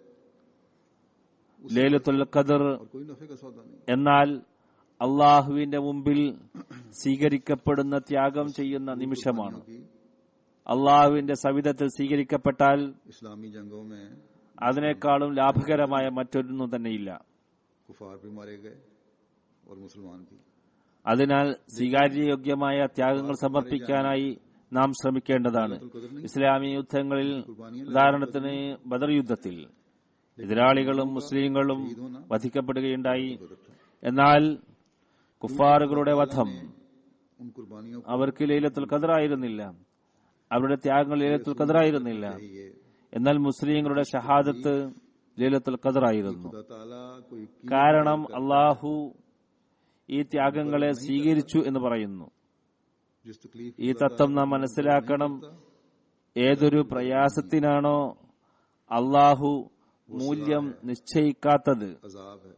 ലീലത്തുൽ ഖദർ और कोई नफे का सौदा नहीं എന്നാൽ അള്ളാഹുവിന്റെ മുമ്പിൽ സ്വീകരിക്കപ്പെടുന്ന ത്യാഗം ചെയ്യുന്ന നിമിഷമാണ് की അള്ളാഹുവിന്റെ സവിധത്തിൽ സ്വീകരിക്കപ്പെട്ടാൽ इस्लामी जंगों में അതിനേക്കാളും ലാഭകരമായ മറ്റൊന്നും തന്നെയില്ല कुफार भी मारे गए और मुसलमान भी അതിനാൽ സ്വീകാര്യയോഗ്യമായ ത്യാഗങ്ങൾ സമർപ്പിക്കാനായി നാം ശ്രമിക്കേണ്ടതാണ് ഇസ്ലാമിക യുദ്ധങ്ങളിൽ ഉദാഹരണത്തിന് ബദർ യുദ്ധത്തിൽ എതിരാളികളും മുസ്ലിങ്ങളും വധിക്കപ്പെടുകയുണ്ടായി എന്നാൽ കുഫാറുകളുടെ വധം उन कुर्बानियों അവർക്ക് ലൈലത്തുൽ ഖദറായിരുന്നില്ല അവരുടെ ത്യാഗങ്ങൾ ലൈലത്തുൽ ഖദറായിരുന്നില്ല को ये എന്നാൽ മുസ്ലിങ്ങളുടെ ഷഹാദത്ത് ലൈലത്തുൽ ഖദറായിരുന്നു खुदा ताला को यकीन കാരണം അള്ളാഹു ഈ ത്യാഗങ്ങളെ സ്വീകരിച്ചു എന്ന് പറയുന്നു जिस तकलीफ ഈ തത്വം നാം മനസ്സിലാക്കണം ഏതൊരു പ്രയാസത്തിനാണോ അള്ളാഹു മൂല്യം നിശ്ചയിക്കാത്തത് अजाब है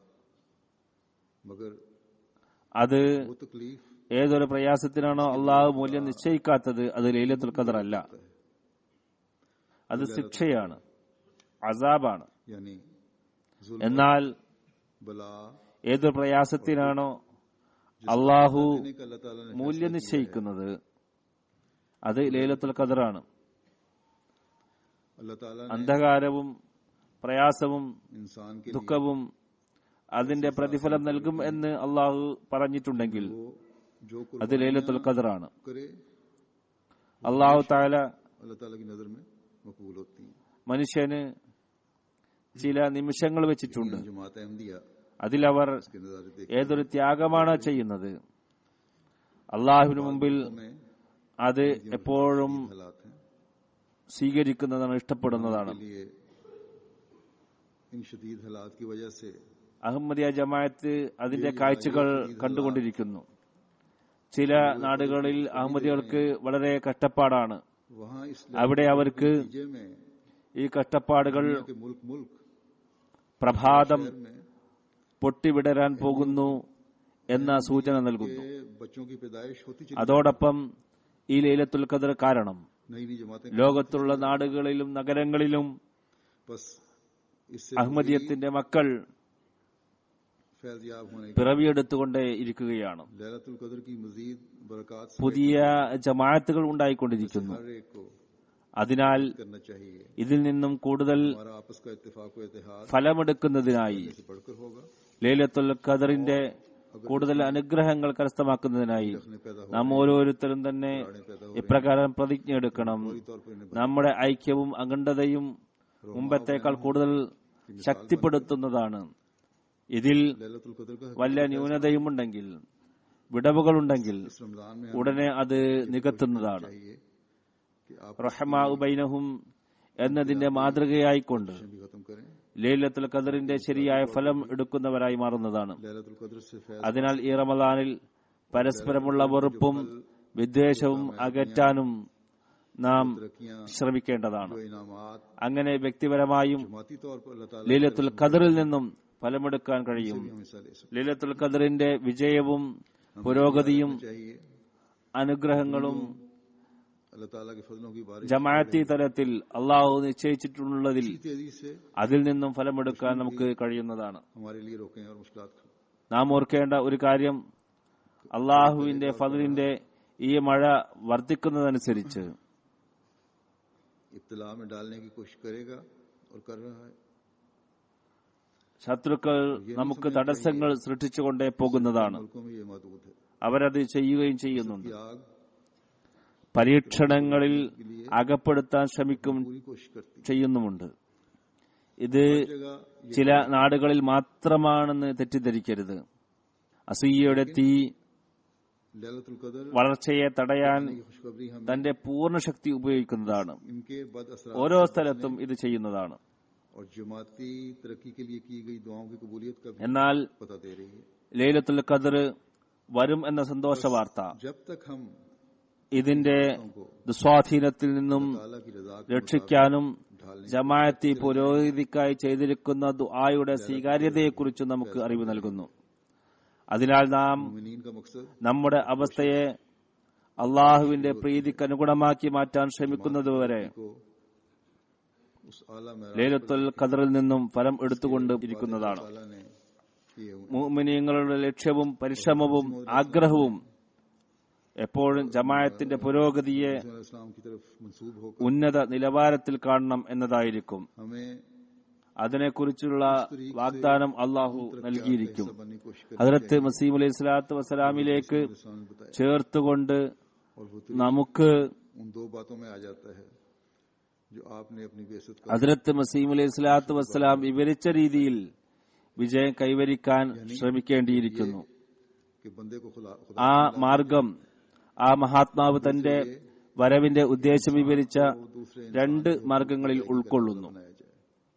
मगर അത് वो तकलीफ ഏതൊരു പ്രയാസത്തിനാണോ അള്ളാഹു മൂല്യം നിശ്ചയിക്കാത്തത് അത് ലൈലത്തുൽ ഖദർ അല്ല അത് ശിക്ഷയാണ് അസാബാണ് यानी जुल्म എന്നാൽ बला ഏതൊരു പ്രയാസത്തിനാണോ അള്ളാഹു देने का अल्लाह ताला ने മൂല്യം നിശ്ചയിക്കുന്നത് അത് ലൈലത്തുൽ ഖദറാണ് अल्लाह ताला ने അന്ധകാരവും പ്രയാസവും इंसान के लिए ദുഃഖവും അതിന്റെ പ്രതിഫലം നൽകും എന്ന് അള്ളാഹു പറഞ്ഞിട്ടുണ്ടെങ്കിൽ वो जो അത് ലൈലത്തുൽ ഖദറാണ് करे അള്ളാഹു താല अल्लाह ताला की नजर में मकबूल होती हैं മനുഷ്യന് ചില നിമിഷങ്ങൾ വെച്ചിട്ടുണ്ട് जमात अहमदिया അതിലവർ के नजारे देख ഏതൊരു ത്യാഗമാണ് ചെയ്യുന്നത് അള്ളാഹുവിന് മുമ്പിൽ में അത് എപ്പോഴും हालात हैं സ്വീകരിക്കുന്നതാണ് ഇഷ്ടപ്പെടുന്നതാണ് के लिए इन शदीद हालात की वजह से അഹമ്മദിയ ജമാഅത്ത് അതിന്റെ കാഴ്ചകൾ കണ്ടുകൊണ്ടിരിക്കുന്നു ചില നാടുകളിൽ അഹമ്മദികൾക്ക് വളരെ കഷ്ടപ്പാടാണ് वहाँ इस അവിടെ അവർക്ക് नतीजे में ഈ കഷ്ടപ്പാടുകൾ के मुल्क मुल्क പ്രഭാതം में പൊട്ടിവിടരാൻ പോകുന്നു എന്ന സൂചന നൽകുന്നു के बच्चों की पैदाइश होती चली അതോടൊപ്പം ഈ ലൈലത്തുൽ ഖദർ കാരണം नई नई जमातें ലോകത്തുള്ള നാടുകളിലും നഗരങ്ങളിലും बस इससे അഹമ്മദിയത്തിന്റെ മക്കൾ फैजयाब होने की പിറവിയെടുത്തുകൊണ്ടേ ഇരിക്കുകയാണ് लैलतुल कदर की मजीद बरकत से പുതിയ ജമാഅത്തുകൾ ഉണ്ടായിക്കൊണ്ടിരിക്കുന്നു हर एक को അതിനാൽ करना चाहिए ഇതിൽ നിന്നും കൂടുതൽ हमारा आपस का इत्तेफाक व इतिहाद ഫലമെടുക്കുന്നതിനായി से बढ़कर होगा ലൈലത്തുൽ ഖദറിന്റെ കൂടുതൽ അനുഗ്രഹങ്ങൾ കരസ്ഥമാക്കുന്നതിനായി ने पैदा हो നാം ഓരോരുത്തരും തന്നെ पैदा हो ഇപ്രകാരം പ്രതിജ്ഞ എടുക്കണം तौर पर इन्हें നമ്മുടെ ഐക്യവും അഖണ്ഡതയും മുമ്പത്തേക്കാൾ കൂടുതൽ ശക്തിപ്പെടുത്തുന്നതാണ് ഇതിൽ लैलतुल कदर का വല്ല ന്യൂനതയുമുണ്ടെങ്കിൽ വിടവുകളുണ്ടെങ്കിൽ इस रमजान में ഉടനെ അത് നികത്തുന്നതാണ് चाहिए कि आप റഹ്മാ ഉബൈനഹും എന്നതിന്റെ മാതൃകയായിക്കൊണ്ട് भी खत्म करें ലൈലത്തുൽ ഖദറിന്റെ ശരിയായ ഫലം എടുക്കുന്നവരായി മാറുന്നതാണ് लैलतुल कदर से फैज അതിനാൽ ഈ റമദാനിൽ പരസ്പരമുള്ള വെറുപ്പും വിദ്വേഷവും അകറ്റാനും നാം तरक्कियां ശ്രമിക്കേണ്ടതാണ് जो इनामात അങ്ങനെ വ്യക്തിപരമായും जमाती तौर पर अल्लाह ताला ലീലത്തുൽ ഖദറിൽ നിന്നും ഫലമെടുക്കാൻ കഴിയും हम हिस्सा ले सकते ലീലത്തുൽ ഖദറിന്റെ വിജയവും പുരോഗതിയും चाहिए അനുഗ്രഹങ്ങളും अल्लाह ताला के फजलों की बारिश ജമാഅത്തി തലത്തിൽ അള്ളാഹു നിശ്ചയിച്ചിട്ടുള്ളതിൽ इसी तेजी से അതിൽ നിന്നും ഫലമെടുക്കാൻ നമുക്ക് കഴിയുന്നതാണ് हमारे लिए रोकें और मुश्किल നാം ഓർക്കേണ്ട ഒരു കാര്യം അള്ളാഹുവിന്റെ ഫതിലിന്റെ ഈ മഴ വർദ്ധിക്കുന്നതനുസരിച്ച് इब्तला में डालने की कोशिश करेगा और कर रहा है ശത്രുക്കൾ നമുക്ക് തടസ്സങ്ങൾ സൃഷ്ടിച്ചുകൊണ്ടേ പോകുന്നതാണ് मुल्कों में ये महदूद है അവരത് ചെയ്യുകയും ചെയ്യുന്നുണ്ട് आग പരീക്ഷണങ്ങളിൽ അകപ്പെടുത്താൻ ശ്രമിക്കും पूरी कोशिश करती ചെയ്യുന്നുമുണ്ട് ഇത് है जगह ചില നാടുകളിൽ മാത്രമാണെന്ന് തെറ്റിദ്ധരിക്കരുത് അസൂയയുടെ തീ लैलतुल कदर വളർച്ചയെ തടയാൻ की खुशखबरी हमें തന്റെ പൂർണ്ണ ശക്തി ഉപയോഗിക്കുന്നതാണ് इनके बद असर ഓരോ സ്ഥലത്തും ഇത് ചെയ്യുന്നതാണ് और जमाती तरक्की के लिए की गई दुआओं की कबूलियत का भी എന്നാൽ पता दे रही है ലൈലത്തുൽ ഖദർ വരും എന്ന സന്തോഷ വാർത്ത जब तक हम ഇതിന്റെ ദുസ്വാധീനത്തിൽ നിന്നും ताला की रजा के രക്ഷിക്കാനും ജമാഅത്തി പുരോഗതിക്കായി ചെയ്തിരിക്കുന്ന ദുആയുടെ സ്വീകാര്യതയെക്കുറിച്ച് നമുക്ക് അറിവ് നൽകുന്നു അതിനാൽ നാം मुमिनीन का मकसद നമ്മുടെ അവസ്ഥയെ അള്ളാഹുവിന്റെ പ്രീതിക്ക് അനുഗുണമാക്കി മാറ്റാൻ ശ്രമിക്കുന്നതുവരെ को उस आला मेरा ലേലത്തുൽ ഖദറിൽ നിന്നും ഫലം എടുത്തുകൊണ്ട് ഇരിക്കുന്നതാണ് ताला ने किए हुए മുഅ്മിനീങ്ങളുടെ ലക്ഷ്യവും പരിശ്രമവും ആഗ്രഹവും എപ്പോഴും ജമാഅത്തിന്റെ പുരോഗതിയെ इस्लाम की तरफ मंसूब होकर ഉന്നത നിലവാരത്തിൽ കാണണം എന്നതായിരിക്കും हमें അതിനെക്കുറിച്ചുള്ള വാഗ്ദാനം അള്ളാഹു നൽകിയിരിക്കും बनने की कोशिश करें ഹജറത്ത് മസീം അലൈഹി സ്വലാത്തു വസ്സലാമിലേക്ക് इस्लाम ने बताया ചേർത്തുകൊണ്ട് और वो നമുക്ക് उन दो बातों में आ जाता है जो आपने अपनी बेसत का ഹജറത്ത് മസീം അലൈഹി സ്വലാത്തു വസ്സലാം വിവരിച്ച രീതിയിൽ വിജയം കൈവരിക്കാൻ ശ്രമിക്കേണ്ടിയിരിക്കുന്നു कि बंदे को खुदा खुदा ആ മാർഗം ആ മഹാത്മാവ് തന്റെ വരവിന്റെ ഉദ്ദേശം വിവരിച്ച दूसरे രണ്ട് മാർഗങ്ങളിൽ ഉൾക്കൊള്ളുന്നു बनाया जाए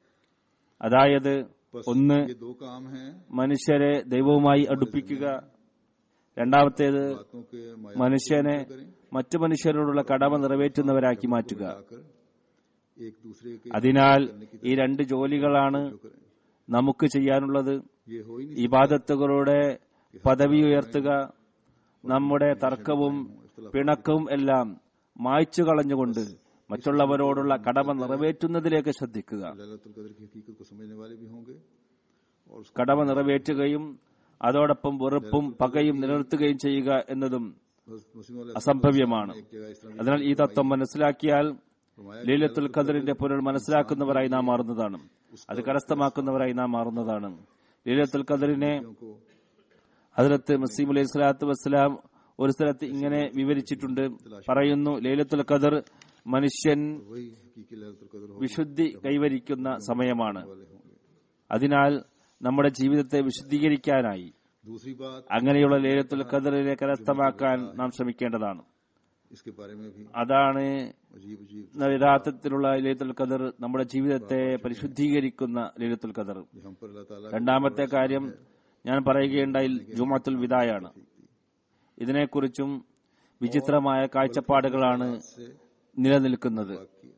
അതായത് ഒന്ന് ये दो काम हैं മനുഷ്യരെ ദൈവവുമായി അടുപ്പിക്കുക രണ്ടാമത്തേത് बातों के മനുഷ്യനെ മറ്റു മനുഷ്യരോടുള്ള കടമ നിറവേറ്റുന്നവരാക്കി മാറ്റുക मायाकर एक दूसरे के അതിനാൽ ഈ രണ്ട് ജോലികളാണ് करें നമുക്ക് ചെയ്യാനുള്ളത് ये हो ही नहीं ഇബാദത്തുകളുടെ പദവി ഉയർത്തുക നമ്മുടെ തർക്കവും പിണക്കവും എല്ലാം മായ്ച്ചു കളഞ്ഞുകൊണ്ട് മറ്റുള്ളവരോടുള്ള കടമ നിറവേറ്റുന്നതിലേക്ക് ശ്രദ്ധിക്കുക लैलतुल कदर की हकीकत को समझने वाले भी होंगे और उसको കടമ നിറവേറ്റുകയും അതോടൊപ്പം വെറുപ്പും പകയും നിലനിർത്തുകയും ചെയ്യുക എന്നതും मुस्लिम वाले അസംഭവ്യമാണ് एक जगह इस तरह അതിനാൽ ഈ തത്വം മനസ്സിലാക്കിയാൽ फरमाया ലീലത്തുൽ ഖദറിന്റെ പൊരുൾ മനസ്സിലാക്കുന്നവരായി നാം മാറുന്നതാണ് അത് കരസ്ഥമാക്കുന്നവരായി നാം മാറുന്നതാണ് ലീലത്തുൽ ഖദറിനെ को ഹജറത്ത് മസീം അലൈഹി സ്വലാത്തു വസ്സലാം ഒരു സ്ഥലത്ത് ഇങ്ങനെ വിവരിച്ചിട്ടുണ്ട് പറയുന്നു ലൈലത്തുൽ ഖദർ മനുഷ്യൻ वही हकीकी लैलतुल कदर होने വിശുദ്ധി കൈവരിക്കുന്ന സമയമാണ് वाले होंगे അതിനാൽ നമ്മുടെ ജീവിതത്തെ വിശുദ്ധീകരിക്കാനായി दूसरी बात അങ്ങനെയുള്ള ലൈലത്തുൽ ഖദറിനെ കരസ്ഥമാക്കാൻ നാം ശ്രമിക്കേണ്ടതാണ് इसके बारे में भी അതാണ് अजीब अजीब യഥാർത്ഥത്തിലുള്ള ലൈലത്തുൽ ഖദർ നമ്മുടെ ജീവിതത്തെ പരിശുദ്ധീകരിക്കുന്ന ലൈലത്തുൽ ഖദർ जो हम पर अल्लाह ताला രണ്ടാമത്തെ കാര്യം ഞാൻ പറയുകയുണ്ടായി ജുമാത്തുൽ വിദായാണ് ഇതിനെക്കുറിച്ചും വിചിത്രമായ കാഴ്ചപ്പാടുകളാണ് से നിലനിൽക്കുന്നത് पाक किया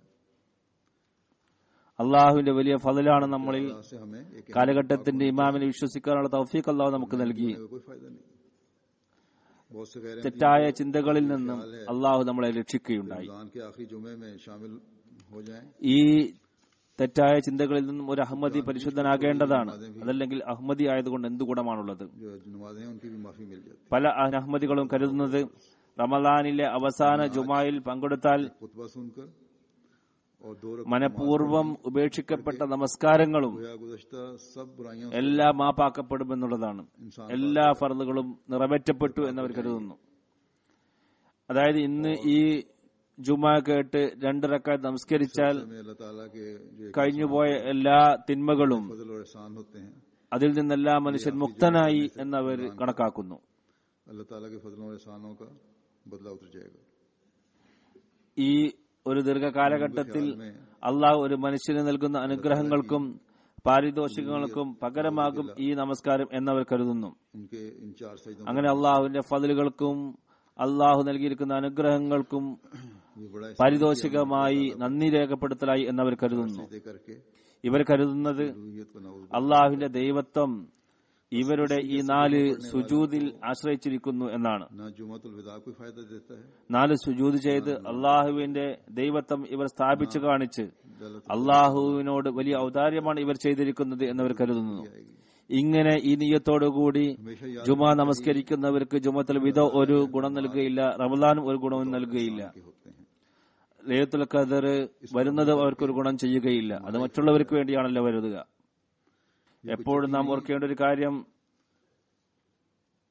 അള്ളാഹുവിന്റെ വലിയ ഫതിലാണ് നമ്മളിൽ अल्लाह से हमें एक കാലഘട്ടത്തിന്റെ ഇമാമിനെ വിശ്വസിക്കാനുള്ള തൗഫീഖ് അള്ളാഹു നമുക്ക് നൽകി का कोई फायदा नहीं बहुत से गैर തെറ്റായ ചിന്തകളിൽ നിന്നും അള്ളാഹു നമ്മളെ രക്ഷിക്കുകയുണ്ടായി रमजान के आखिरी जुमे में शामिल हो जाएं ഈ തെറ്റായ ചിന്തകളിൽ നിന്നും ഒരു അഹമ്മദി പരിശുദ്ധനാകേണ്ടതാണ് അതല്ലെങ്കിൽ അഹമ്മദി ആയതുകൊണ്ട് എന്ത് ഗുണമാണുള്ളത് जो नमाजें हैं उनकी भी माफी मिल जाती പല അഹമ്മദികളും കരുതുന്നത് റമദാനിലെ അവസാന ജുമായിൽ പങ്കെടുത്താൽ है खुतबा सुनकर और दो रकअत മനഃപൂർവ്വം ഉപേക്ഷിക്കപ്പെട്ട നമസ്കാരങ്ങളും गोया गुज़श्ता सब बुराइयों എല്ലാം മാപ്പാക്കപ്പെടുമെന്നുള്ളതാണ് എല്ലാ ഫർദുകളും നിറവേറ്റപ്പെട്ടു എന്നവർ കരുതുന്നു അതായത് ഇന്ന് ഈ ജുമ കേട്ട് രണ്ടിറക്കാൽ നമസ്കരിച്ചാൽ में अल्लाह ताला के जो एक കഴിഞ്ഞുപോയ എല്ലാ തിന്മകളും फजल और एहसान होते हैं അതിൽ നിന്നെല്ലാം മനുഷ്യൻ മുക്തനായി എന്നവർ കണക്കാക്കുന്നു अल्लाह ताला के फजलों और एहसानों का बदला उतर जाएगा ഈ ഒരു ദീർഘകാലഘട്ടത്തിൽ അള്ളാഹു ഒരു മനുഷ്യന് നൽകുന്ന അനുഗ്രഹങ്ങൾക്കും പാരിതോഷികങ്ങൾക്കും പകരമാകും ഈ നമസ്കാരം എന്നവർ കരുതുന്നു उनके इन चार सजदों അങ്ങനെ അള്ളാഹുവിന്റെ ഫതിലുകൾക്കും അള്ളാഹു നൽകിയിരിക്കുന്ന അനുഗ്രഹങ്ങൾക്കും ये बड़ा പാരിതോഷികമായി നന്ദി രേഖപ്പെടുത്തലായി എന്നവർ കരുതുന്നു सजदे करके ഇവർ കരുതുന്നത് रूहियत का नाउज അള്ളാഹുവിന്റെ ദൈവത്വം ഇവരുടെ ഈ നാല് സുജൂദിൽ ആശ്രയിച്ചിരിക്കുന്നു എന്നാണ് ना जुमातुल विदा कोई फायदा देता है നാല് സുജൂദ് ചെയ്ത് അള്ളാഹുവിന്റെ ദൈവത്വം ഇവർ സ്ഥാപിച്ചു കാണിച്ച് അള്ളാഹുവിനോട് വലിയ ഔദാര്യമാണ് ഇവർ ചെയ്തിരിക്കുന്നത് എന്നവർ കരുതുന്നു ഇങ്ങനെ ഈ നീയത്തോടുകൂടി हमेशा याद ജുമാ നമസ്കരിക്കുന്നവർക്ക് ജുമത്തുൽ വിധ ഒരു ഗുണം നൽകുകയില്ല റമദാനും ഒരു ഗുണവും നൽകുകയില്ല के होते हैं ലയത്തുൽ ഖദർ വരുന്നത് അവർക്കൊരു ഗുണം ചെയ്യുകയില്ല അത് മറ്റുള്ളവർക്ക് വേണ്ടിയാണല്ലോ വരുതുക എപ്പോഴും നാം ഓർക്കേണ്ട ഒരു കാര്യം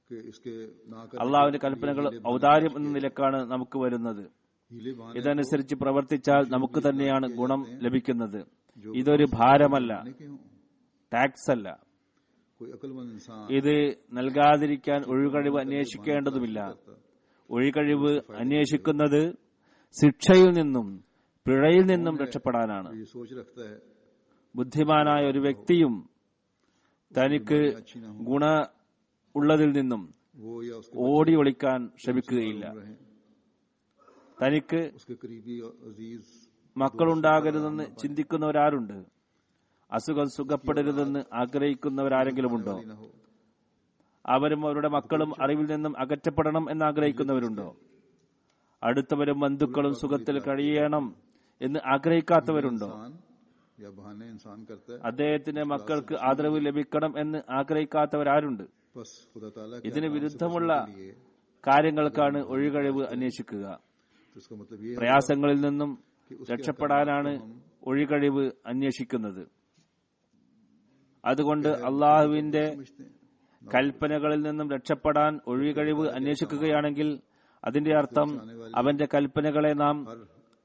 कि इसके ना कर അള്ളാഹുവിന്റെ കൽപ്പനകൾ ഔദാര്യം എന്ന നിലക്കാണ് നമുക്ക് വരുന്നത് हीले बहाने ഇതനുസരിച്ച് പ്രവർത്തിച്ചാൽ നമുക്ക് തന്നെയാണ് ഗുണം ലഭിക്കുന്നത് ഇതൊരു ഭാരമല്ല के हों ടാക്സ് അല്ല कोई अक्लमंद इंसान ഇത് നൽകാതിരിക്കാൻ ഒഴികഴിവ് അന്വേഷിക്കേണ്ടതുമില്ല ഒഴികഴിവ് അന്വേഷിക്കുന്നത് ശിക്ഷയിൽ നിന്നും പിഴയിൽ നിന്നും രക്ഷപ്പെടാനാണ് ये सोच रखता है ബുദ്ധിമാനായ ഒരു വ്യക്തിയും തനിക്ക് ഗുണ ഉള്ളതിൽ നിന്നും वो या उसके ഓടി ഒളിക്കാൻ ശ്രമിക്കുകയില്ല रहे തനിക്ക് उसके करीबी और अजीज മക്കളുണ്ടാകരുതെന്ന് ചിന്തിക്കുന്നവരാരുണ്ട് അസുഖം സുഖപ്പെടരുതെന്ന് ആഗ്രഹിക്കുന്നവരാരെങ്കിലും ഉണ്ടോ न हो അവരും അവരുടെ മക്കളും അറിവിൽ നിന്നും അകറ്റപ്പെടണം എന്ന് ആഗ്രഹിക്കുന്നവരുണ്ടോ അടുത്തവരും ബന്ധുക്കളും സുഖത്തിൽ കഴിയണം എന്ന് ആഗ്രഹിക്കാത്തവരുണ്ടോ इंसान या बहाने इंसान करता है അദ്ദേഹത്തിന്റെ മക്കൾക്ക് ആദരവ് ലഭിക്കണം എന്ന് ആഗ്രഹിക്കാത്തവരാരുണ്ട് बस खुदा ताला के ഇതിന് अहकाम से വിരുദ്ധമുള്ള बचने के लिए കാര്യങ്ങൾക്കാണ് ഒഴികഴിവ് അന്വേഷിക്കുക तो इसका मतलब ये है പ്രയാസങ്ങളിൽ നിന്നും രക്ഷപ്പെടാനാണ് ഒഴികഴിവ് അന്വേഷിക്കുന്നത് അതുകൊണ്ട് അള്ളാഹുവിന്റെ समझते हैं കൽപ്പനകളിൽ നിന്നും രക്ഷപ്പെടാൻ ഒഴികഴിവ് അന്വേഷിക്കുകയാണെങ്കിൽ അതിന്റെ അർത്ഥം അവന്റെ കൽപ്പനകളെ നാം हर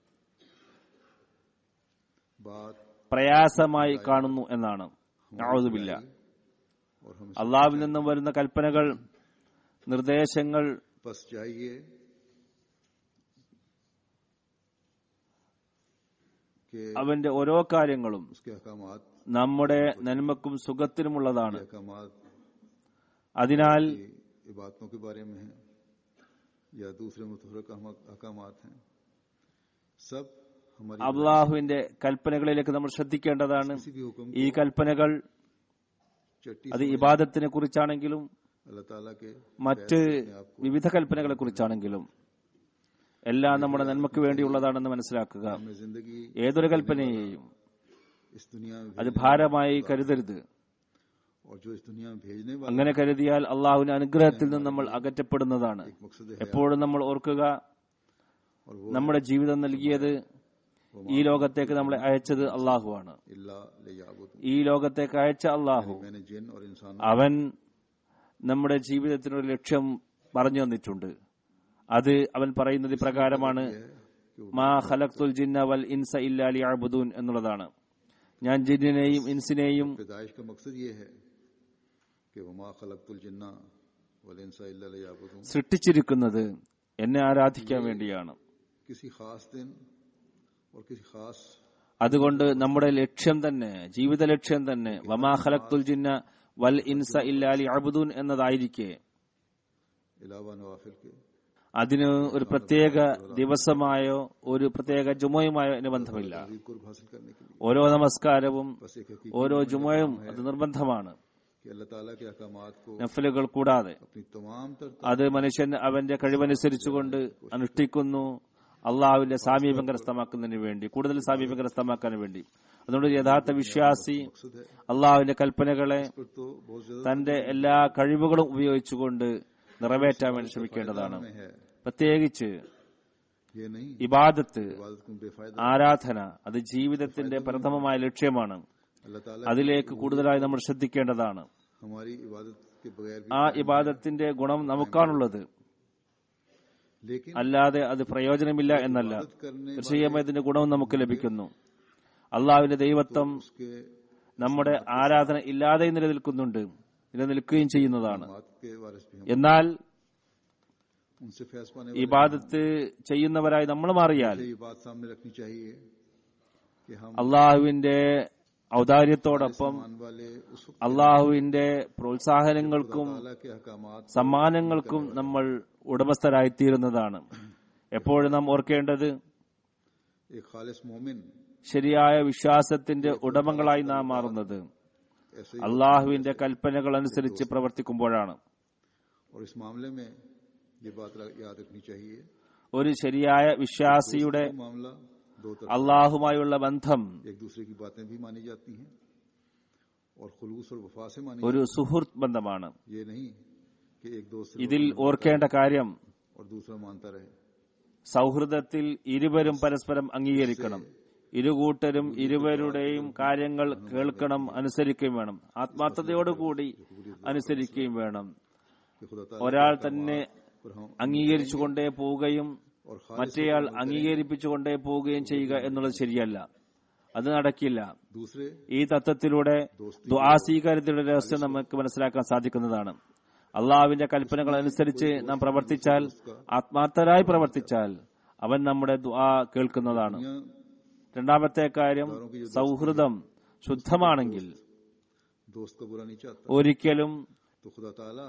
बात പ്രയാസമായി കാണുന്നു എന്നാണ് ഔദുബില്ല और हमें അള്ളാഹുവിൽ നിന്നും വരുന്ന കൽപ്പനകൾ നിർദ്ദേശങ്ങൾ बस चाहिए कि അവന്റെ ഓരോ കാര്യങ്ങളും उसके अहकामात നമ്മുടെ നന്മക്കും സുഖത്തിനുമുള്ളതാണ് अहकामात അതിനാൽ की इबादतों के बारे में हैं या दूसरे मुतफरक अहकामात हैं सब हमारी അള്ളാഹുവിന്റെ കൽപ്പനകളിലേക്ക് നമ്മൾ ശ്രദ്ധിക്കേണ്ടതാണ് किसी भी हुक्म ഈ കൽപ്പനകൾ चट्टी അത് ഇബാദത്തിനെ കുറിച്ചാണെങ്കിലും अल्लाह ताला के മറ്റ് വിവിധ കൽപ്പനകളെ കുറിച്ചാണെങ്കിലും എല്ലാം നമ്മുടെ നന്മയ്ക്ക് വേണ്ടിയുള്ളതാണെന്ന് മനസ്സിലാക്കുക हमें जिंदगी ഏതൊരു കൽപ്പനയെയും इस दुनिया में അത് ഭാരമായി കരുതരുത് और जो इस दुनिया में भेजने वाला അങ്ങനെ കരുതിയാൽ अള്ളാഹുവിന്റെ അനുഗ്രഹത്തിൽ നിന്ന് നമ്മൾ അകറ്റപ്പെടുന്നതാണ് एक मकसद है എപ്പോഴും നമ്മൾ ഓർക്കുക और वो നമ്മുടെ ജീവിതം നൽകിയത് ഈ ലോകത്തേക്ക് നമ്മളെ അയച്ചത് അള്ളാഹുവാണ് इल्ला लियाबुद ഈ ലോകത്തേക്ക് അയച്ച അള്ളാഹു मैंने जिन और इंसान അവൻ നമ്മുടെ ജീവിതത്തിനൊരു ലക്ഷ്യം പറഞ്ഞു തന്നിട്ടുണ്ട് അത് അവൻ പറയുന്നത് ഇപ്രകാരമാണ് മാ ഖലഖ്തുൽ ജിന്ന വൽ ഇൻസ ഇല്ലാ ലിയഅ്ബുദൂൻ എന്നുള്ളതാണ് ഞാൻ ജിന്നിനെയും ഇൻസിനെയും पैदाइश का मकसद ये है कि वमा खलकतुल जिन्ना वल इंसा इल्ला लियाबुदून സൃഷ്ടിച്ചിരിക്കുന്നത് എന്നെ ആരാധിക്കാൻ വേണ്ടിയാണ് किसी खास दिन और किसी खास അതുകൊണ്ട് നമ്മുടെ ലക്ഷ്യം തന്നെ ജീവിത ലക്ഷ്യം തന്നെ വമാ ഖലഖ്തുൽ ജിന്ന വൽ ഇൻസ ഇല്ലാ ലിയഅ്ബുദൂൻ എന്നതായിരിക്കെ अलावा नवाफिल के അതിന് ഒരു പ്രത്യേക ദിവസമായോ ഒരു പ്രത്യേക ജുമയുമായോ അതിന് ബന്ധമില്ല तहजीब कुर्ब हासिल करने के लिए ഓരോ നമസ്കാരവും बस एक हकीकत ഓരോ ജുമയും അത് നിർബന്ധമാണ് कि अल्लाह ताला के अहकामात को നഫലുകൾ കൂടാതെ अपनी तमाम तर അത് മനുഷ്യൻ അവന്റെ കഴിവനുസരിച്ചുകൊണ്ട് അനുഷ്ഠിക്കുന്നു അള്ളാഹുവിന്റെ സാമീപ്യം കരസ്ഥമാക്കുന്നതിന് വേണ്ടി കൂടുതൽ സാമീപ്യം കരസ്ഥമാക്കാൻ വേണ്ടി അതുകൊണ്ട് ഒരു യഥാർത്ഥ വിശ്വാസി मकसद है അള്ളാഹുവിന്റെ കൽപ്പനകളെ पर तो बहुत ज्यादा തന്റെ എല്ലാ കഴിവുകളും ഉപയോഗിച്ചുകൊണ്ട് നിറവേറ്റാൻ വേണ്ടി ശ്രമിക്കേണ്ടതാണ് में है പ്രത്യേകിച്ച് ये नहीं ഇബാദത്ത് इबादत को बेफायदा ആരാധന അത് ജീവിതത്തിന്റെ പ്രഥമമായ ലക്ഷ്യമാണ് अल्लाह ताला അതിലേക്ക് കൂടുതലായി നമ്മൾ ശ്രദ്ധിക്കേണ്ടതാണ് हमारी इबादत के बगैर भी ആ ഇബാദത്തിന്റെ ഗുണം നമുക്കാണുള്ളത് लेकिन അല്ലാതെ അത് പ്രയോജനമില്ല എന്നല്ല इबादत करने തീർച്ചയായും ഇതിന്റെ ഗുണവും നമുക്ക് ലഭിക്കുന്നു അള്ളാഹുവിന്റെ ദൈവത്വം उसके നമ്മുടെ ആരാധന ഇല്ലാതെ നിലനിൽക്കുന്നുണ്ട് നിലനിൽക്കുകയും ചെയ്യുന്നതാണ് बात के वारिस भी हम എന്നാൽ उनसे फैस पाने ഇബാദത്ത് ചെയ്യുന്നവരായി നമ്മൾ മാറിയാൽ वाले ये बात सामने रखनी चाहिए कि हम അള്ളാഹുവിന്റെ ഔദാര്യത്തോടൊപ്പം मान वाले उस वक्त അള്ളാഹുവിന്റെ പ്രോത്സാഹനങ്ങൾക്കും ताला के अहकामात സമ്മാനങ്ങൾക്കും നമ്മൾ ഉടമസ്ഥരായിത്തീരുന്നതാണ് എപ്പോഴും നാം ഓർക്കേണ്ടത് एक खालिस मोमिन ശരിയായ വിശ്വാസത്തിന്റെ ഉടമകളായി നാം മാറുന്നത് ऐसे ही അള്ളാഹുവിന്റെ കൽപ്പനകൾ അനുസരിച്ച് പ്രവർത്തിക്കുമ്പോഴാണ് और इस मामले में ये बात र- याद रखनी चाहिए ഒരു ശരിയായ വിശ്വാസിയുടെ वो मामला दो तरफ അള്ളാഹുമായുള്ള ബന്ധം एक दूसरे की बातें भी मानी जाती हैं और खुलूस और वफा से मानी ഒരു സുഹൃത്ത് ബന്ധമാണ് ये नहीं कि एक दोस्त से ഇതിൽ ഓർക്കേണ്ട കാര്യം और दूसरा मानता रहे സൗഹൃദത്തിൽ ഇരുവരും പരസ്പരം അംഗീകരിക്കണം ഇരുകൂട്ടരും ഇരുവരുടെയും കാര്യങ്ങൾ കേൾക്കണം അനുസരിക്കുകയും വേണം ആത്മാർത്ഥതയോടുകൂടി അനുസരിക്കുകയും വേണം कि खुदा ताला ഒരാൾ തന്നെ पर हम അംഗീകരിച്ചുകൊണ്ടേ പോവുകയും और खालिस മറ്റേയാൾ അംഗീകരിപ്പിച്ചുകൊണ്ടേ പോവുകയും ചെയ്യുക എന്നുള്ളത് ശരിയല്ല അത് നടക്കില്ല दूसरे ഈ തത്വത്തിലൂടെ ദ്വാസീകാര്യതയുടെ രഹസ്യം നമുക്ക് മനസ്സിലാക്കാൻ സാധിക്കുന്നതാണ് അള്ളാഹുവിന്റെ കൽപ്പനകൾ അനുസരിച്ച് നാം പ്രവർത്തിച്ചാൽ ആത്മാർത്ഥരായി പ്രവർത്തിച്ചാൽ അവൻ നമ്മുടെ ദ്വാ കേൾക്കുന്നതാണ് दुनिया രണ്ടാമത്തെ കാര്യം സൗഹൃദം ശുദ്ധമാണെങ്കിൽ दोस्त का बुरा नहीं चाहता ഒരിക്കലും तो खुदा ताला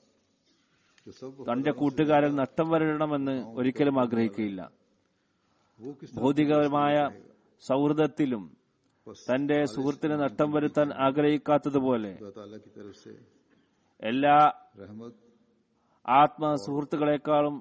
जो सब തന്റെ കൂട്ടുകാരൻ നഷ്ടം വരണമെന്ന് ഒരിക്കലും ആഗ്രഹിക്കുകയില്ല वो किस ഭൗതികപരമായ സൗഹൃദത്തിലും बस തന്റെ സുഹൃത്തിന് നഷ്ടം വരുത്താൻ ആഗ്രഹിക്കാത്തതുപോലെ खुदा ताला की तरफ से എല്ലാ रहमत ആത്മ സുഹൃത്തുക്കളെക്കാളും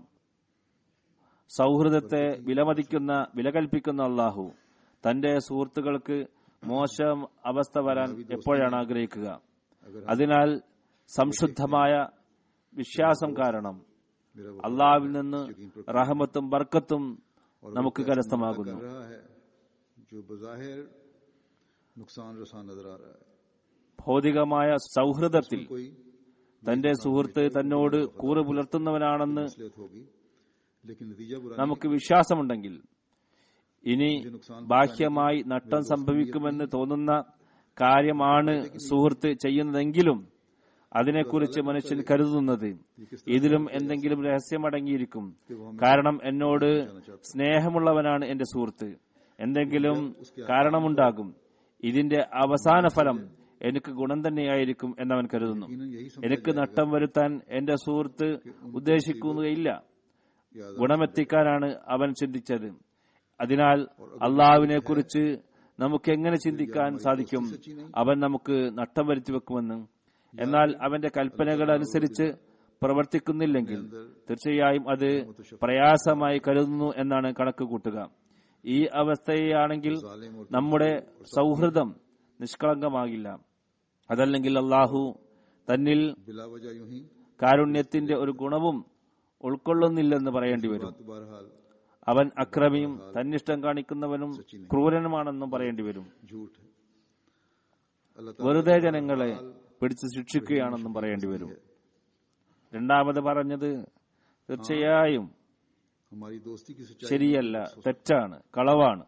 സൗഹൃദത്തെ വിലമതിക്കുന്ന വില കൽപ്പിക്കുന്ന അള്ളാഹു തന്റെ സുഹൃത്തുക്കൾക്ക് മോശം അവസ്ഥ വരാൻ എപ്പോഴാണ് ആഗ്രഹിക്കുക അതിനാൽ സംശുദ്ധമായ വിശ്വാസം കാരണം मेरा वो അള്ളാഹുവിൽ നിന്ന് റഹമത്തും ബർക്കത്തും നമുക്ക് കരസ്ഥമാകുന്നു कर रहा है जो बजाहिर नुकसान रसा नजर आ रहा है ഭൗതികമായ സൗഹൃദത്തിൽ कोई തന്റെ സുഹൃത്ത് തന്നോട് കൂറ് പുലർത്തുന്നവനാണെന്ന് मसलियत होगी लेकिन नतीजा बुरा നമുക്ക് വിശ്വാസമുണ്ടെങ്കിൽ ഇനി ബാഹ്യമായി നഷ്ടം സംഭവിക്കുമെന്ന് തോന്നുന്ന കാര്യമാണ് സുഹൃത്ത് ചെയ്യുന്നതെങ്കിലും അതിനെക്കുറിച്ച് മനുഷ്യൻ കരുതുന്നത് ഇതിലും എന്തെങ്കിലും രഹസ്യമടങ്ങിയിരിക്കും കാരണം എന്നോട് സ്നേഹമുള്ളവനാണ് എന്റെ സുഹൃത്ത് എന്തെങ്കിലും കാരണമുണ്ടാകും ഇതിന്റെ അവസാന ഫലം എനിക്ക് ഗുണം തന്നെയായിരിക്കും എന്നവൻ കരുതുന്നു यकीनन यही समझ എനിക്ക് നഷ്ടം വരുത്താൻ എന്റെ സുഹൃത്ത് ഉദ്ദേശിക്കുകയില്ല याद ഗുണമെത്തിക്കാനാണ് അവൻ ചിന്തിച്ചത് അതിനാൽ അള്ളാഹുവിനെ കുറിച്ച് നമുക്ക് എങ്ങനെ ചിന്തിക്കാൻ സാധിക്കും അവൻ നമുക്ക് നഷ്ടം വരുത്തി വെക്കുമെന്ന് എന്നാൽ അവന്റെ കൽപ്പനകൾ അനുസരിച്ച് പ്രവർത്തിക്കുന്നില്ലെങ്കിൽ തീർച്ചയായും അത് പ്രയാസമായി കരുതുന്നു എന്നാണ് കണക്ക് കൂട്ടുക ഈ അവസ്ഥയാണെങ്കിൽ നമ്മുടെ സൗഹൃദം നിഷ്കളങ്കമാകില്ല അതല്ലെങ്കിൽ അള്ളാഹു തന്നിൽ बिला वजह यूं ही കാരുണ്യത്തിന്റെ ഒരു ഗുണവും ഉൾക്കൊള്ളുന്നില്ലെന്ന് പറയേണ്ടി വരും बात बहरहाल അവൻ അക്രമിയും തന്നിഷ്ടം കാണിക്കുന്നവനും ക്രൂരനുമാണെന്നും പറയേണ്ടി വരും झूठ है अल्लाह ताला വെറുതെ ജനങ്ങളെ പിടിച്ചു ശിക്ഷിക്കുകയാണെന്നും പറയേണ്ടി വരും രണ്ടാമത് പറഞ്ഞത് തീർച്ചയായും हमारी दोस्ती की सच्चाई ശരിയല്ല തെറ്റാണ് കളവാണ്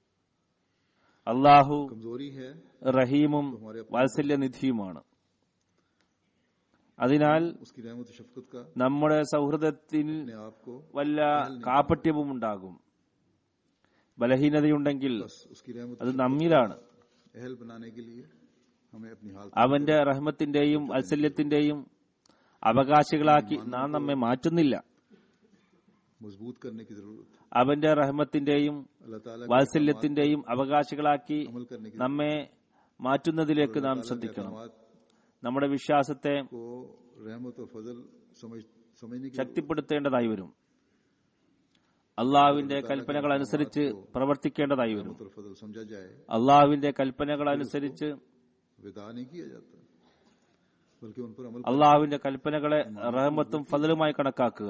അള്ളാഹു कमजोरी है റഹീമും വാത്സല്യനിധിയുമാണ് അതിനാൽ उसकी रहमत शफकत का നമ്മുടെ സൗഹൃദത്തിൽ अपने आप को വല്ല കാപട്യവും ഉണ്ടാകും ബലഹീനതയുണ്ടെങ്കിൽ बस उसकी रहमत അത് നമ്മിലാണ് अहल बनाने के लिए हमें अपनी हालत അവന്റെ റഹ്മത്തിന്റെയും വാത്സല്യത്തിന്റെയും അവകാശികളാക്കി നാം നമ്മെ മാറ്റുന്നില്ല मजबूत करने की जरूरत है അവന്റെ റഹ്മത്തിന്റെയും अल्लाह ताला के വാത്സല്യത്തിന്റെയും അവകാശികളാക്കി अमल करने की നമ്മെ മാറ്റുന്നതിലേക്ക് നാം ശ്രദ്ധിക്കണം നമ്മുടെ വിശ്വാസത്തെ को रहमत और फजल समझ समझने की ശക്തിപ്പെടുത്തേണ്ടതായി വരും അള്ളാഹുവിന്റെ കൽപ്പനകൾ അനുസരിച്ച് പ്രവർത്തിക്കേണ്ടതായി വരും रहमत और फजल समझा जाए അള്ളാഹുവിന്റെ കൽപ്പനകൾ അനുസരിച്ച് विदा नहीं किया जाता बल्कि उन पर अमल അള്ളാഹുവിന്റെ കൽപ്പനകളെ റഹമത്തും ഫതലുമായി കണക്കാക്കുക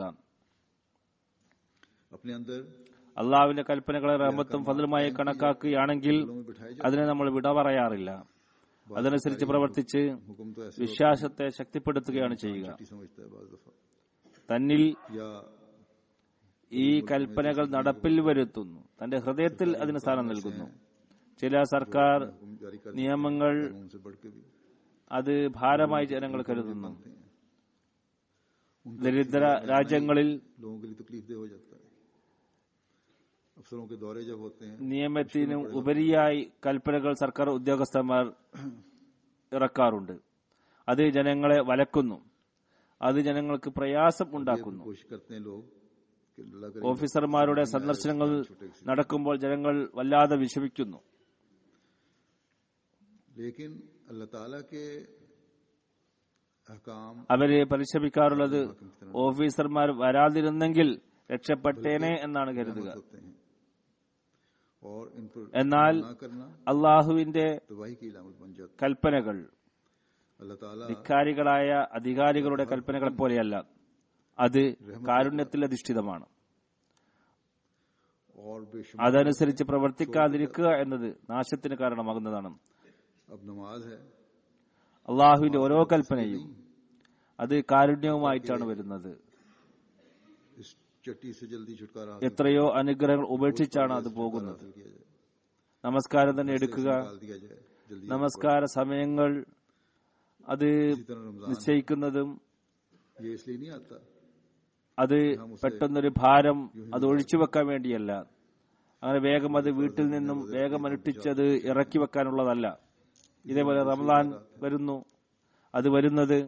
अपने अंदर അള്ളാഹുവിന്റെ കൽപ്പനകളെ റഹമത്തും ഫതലുമായി കണക്കാക്കുകയാണെങ്കിൽ दिलों में बिठाए जाए അതിനെ നമ്മൾ വിട പറയാറില്ല അതനുസരിച്ച് പ്രവർത്തിച്ച് हुक्म तो ऐसे വിശ്വാസത്തെ ശക്തിപ്പെടുത്തുകയാണ് ചെയ്യുക छोटी समझता है बाज दफा തന്നിൽ या ഈ കൽപ്പനകൾ നടപ്പിൽ വരുത്തുന്നു തന്റെ ഹൃദയത്തിൽ അതിന് സ്ഥാനം നൽകുന്നു ചില സർക്കാർ हुक्म जारी कर നിയമങ്ങൾ उनसे बढ़ के भी അത് ഭാരമായി ജനങ്ങൾ കരുതുന്നു ദരിദ്ര രാജ്യങ്ങളിൽ लोगों के लिए तकलीफ दे हो जाता है अफसरों के दौरे जब होते हैं നിയമത്തിനും ഉപരിയായി കൽപ്പനകൾ സർക്കാർ ഉദ്യോഗസ്ഥന്മാർ ഇറക്കാറുണ്ട് അത് ജനങ്ങളെ വലക്കുന്നു അത് ജനങ്ങൾക്ക് പ്രയാസം ഉണ്ടാക്കുന്നു कोशिश करते हैं लोग कि अल्लाह करे ഓഫീസർമാരുടെ സന്ദർശനങ്ങൾ നടക്കുമ്പോൾ ജനങ്ങൾ വല്ലാതെ വിഷമിക്കുന്നു लेकिन अल्लाह ताला के अहकाम അവര് പരിശ്രമിക്കാറുള്ളത് ഓഫീസർമാർ വരാതിരുന്നെങ്കിൽ രക്ഷപ്പെട്ടേനെ എന്നാണ് കരുതുക होते हैं और इन पर എന്നാൽ ना करना അള്ളാഹുവിന്റെ तबाही की इलामत बन जाती കൽപ്പനകൾ है अल्लाह ताला ധിക്കാരികളായ അധികാരികളുടെ കൽപ്പനകളെ പോലെയല്ല അത് കാരുണ്യത്തിൽ അധിഷ്ഠിതമാണ് और बेशुमार അതനുസരിച്ച് പ്രവർത്തിക്കാതിരിക്കുക എന്നത് നാശത്തിന് കാരണമാകുന്നതാണ് अब नमाज है അള്ളാഹുവിന്റെ ഓരോ കൽപ്പനയും അത് കാരുണ്യവുമായിട്ടാണ് വരുന്നത് इस चट्टी से जल्दी छुटकारा എത്രയോ അനുഗ്രഹങ്ങൾ ഉപേക്ഷിച്ചാണ് അത് പോകുന്നത് हासिल किया जाए നമസ്കാരം തന്നെ എടുക്കുക निकाल दिया जाए जल्दी നമസ്കാര സമയങ്ങൾ അത് इसी तरह रमजान നിശ്ചയിക്കുന്നതും ये इसलिए नहीं आता അത് പെട്ടെന്നൊരു ഭാരം അത് ഒഴിച്ചു വെക്കാൻ വേണ്ടിയല്ല അങ്ങനെ വേഗം അത് വീട്ടിൽ നിന്നും വേഗം അനുഷ്ഠിച്ചത് ഇറക്കി വെക്കാനുള്ളതല്ല ഇതേപോലെ റമദാൻ വരുന്നു അത് വരുന്നത്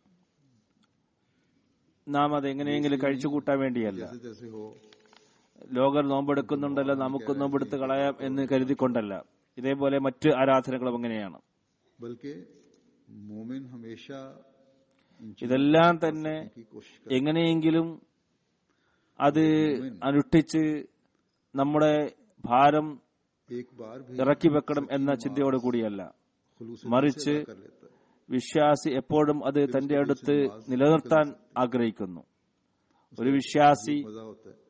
നാം അത് എങ്ങനെയെങ്കിലും കഴിച്ചു കൂട്ടാൻ വേണ്ടിയല്ല जैसे तैसे हो ലോകർ നോമ്പെടുക്കുന്നുണ്ടല്ലോ നമുക്ക് നോമ്പെടുത്ത് കളയാം എന്ന് കരുതിക്കൊണ്ടല്ല ഇതേപോലെ മറ്റ് ആരാധനകളും അങ്ങനെയാണ് बल्कि मोमिन हमेशा इन चीजों ഇതെല്ലാം തന്നെ की कोशिश कर എങ്ങനെയെങ്കിലും അത് അനുഷ്ഠിച്ച് നമ്മുടെ ഭാരം एक बार भी ഇറക്കി വെക്കണം എന്ന ചിന്തയോട് കൂടിയല്ല खुलूस മറിച്ച് कर लेता है വിശ്വാസി എപ്പോഴും അത് തന്റെ അടുത്ത് നിലനിർത്താൻ ആഗ്രഹിക്കുന്നു ഒരു വിശ്വാസി मजा होता है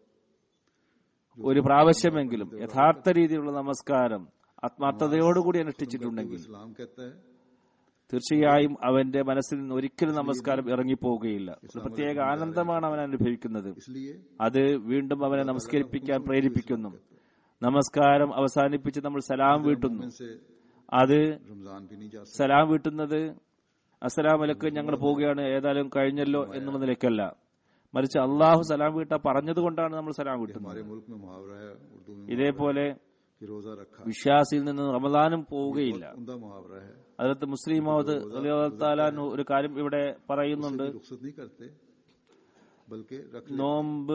ഒരു പ്രാവശ്യമെങ്കിലും യഥാർത്ഥ രീതിയിലുള്ള നമസ്കാരം ആത്മാർത്ഥതയോടുകൂടി അനുഷ്ഠിച്ചിട്ടുണ്ടെങ്കിൽ इस्लाम कहता है തീർച്ചയായും അവന്റെ മനസ്സിൽ നിന്ന് ഒരിക്കലും നമസ്കാരം ഇറങ്ങിപ്പോവുകയില്ല ഒരു പ്രത്യേക ആനന്ദമാണ് അവൻ അനുഭവിക്കുന്നത് इसलिए അത് വീണ്ടും അവനെ നമസ്കരിപ്പിക്കാൻ പ്രേരിപ്പിക്കുന്നു നമസ്കാരം അവസാനിപ്പിച്ച് നമ്മൾ സലാം വീട്ടുന്നു इनसे അത് रमजान भी नहीं जा सकता സലാം വീട്ടുന്നത് അസലാം അലക്ക് ഞങ്ങൾ പോവുകയാണ് ഏതായാലും കഴിഞ്ഞല്ലോ എന്നുള്ള നിലയ്ക്കല്ല മറിച്ച് അള്ളാഹു സലാം വീട്ട പറഞ്ഞതുകൊണ്ടാണ് നമ്മൾ സലാം വീട്ടുന്നത് हमारे मुल्क में मुहावरा है उर्दू में ഇതേപോലെ कि रोजा रखा വിശ്വാസിയിൽ നിന്ന് റമദാനും പോവുകയില്ല उमदा मुहावरा है അതിലത്ത് മുസ്ലിം മൗദ് താലാനു ഒരു കാര്യം ഇവിടെ പറയുന്നുണ്ട് रुखसत नहीं करते बल्कि रख നോമ്പ്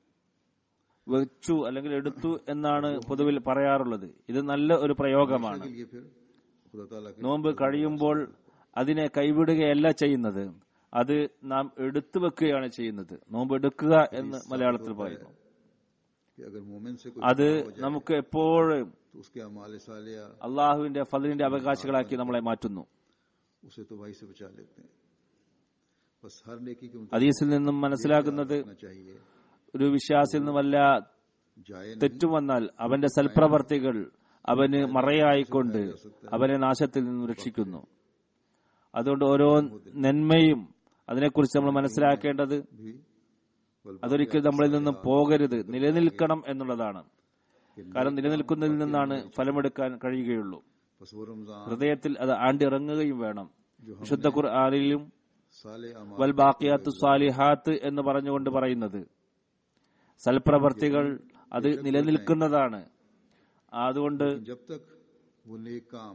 വെച്ചു അല്ലെങ്കിൽ എടുത്തു എന്നാണ് പൊതുവിൽ പറയാറുള്ളത് ഇത് നല്ല ഒരു പ്രയോഗമാണ് के लिए फिर खुदा ताला के നോമ്പ് കഴിയുമ്പോൾ അതിനെ കൈവിടുകയല്ല ചെയ്യുന്നത് അത് നാം എടുത്തു വെക്കുകയാണ് ചെയ്യുന്നത് നോമ്പ് എടുക്കുക എന്ന് മലയാളത്തിൽ പറയുന്നു कि अगर मोमिन से कोई അത് നമുക്ക് എപ്പോഴും तो उसके अमाल सालिया അള്ളാഹുവിന്റെ ഫതിലിന്റെ അവകാശികളാക്കി നമ്മളെ മാറ്റുന്നു उसे तो वही से बचा लेते हैं बस हर नेकी के ഹദീസിൽ നിന്നും മനസ്സിലാക്കുന്നത് मुताबिक चाहिए ഒരു വിശ്വാസിൽ നിന്നും വല്ല जाए नहीं തെറ്റും വന്നാൽ അവന്റെ സൽപ്രവർത്തികൾ അവന് മറയായിക്കൊണ്ട് അവനെ നാശത്തിൽ നിന്നും രക്ഷിക്കുന്നു അതുകൊണ്ട് ഓരോ നന്മയും അതിനെക്കുറിച്ച് നമ്മൾ മനസ്സിലാക്കേണ്ടത് भी बल അതൊരിക്കലും നമ്മളിൽ നിന്നും പോകരുത് നിലനിൽക്കണം എന്നുള്ളതാണ് കാരണം നിലനിൽക്കുന്നതിൽ നിന്നാണ് ഫലമെടുക്കാൻ കഴിയുകയുള്ളൂ बस वो रमजान ഹൃദയത്തിൽ അത് ആണ്ടിറങ്ങുകയും വേണം വിശുദ്ധ ഖുർആാനിലും साले अमाल വൽ ബാക്കിയാത്തു സാലിഹാത്ത് എന്ന് പറഞ്ഞുകൊണ്ട് പറയുന്നത് സൽപ്രവർത്തികൾ അത് നിലനിൽക്കുന്നതാണ് അതുകൊണ്ട് जब तक वो नेक काम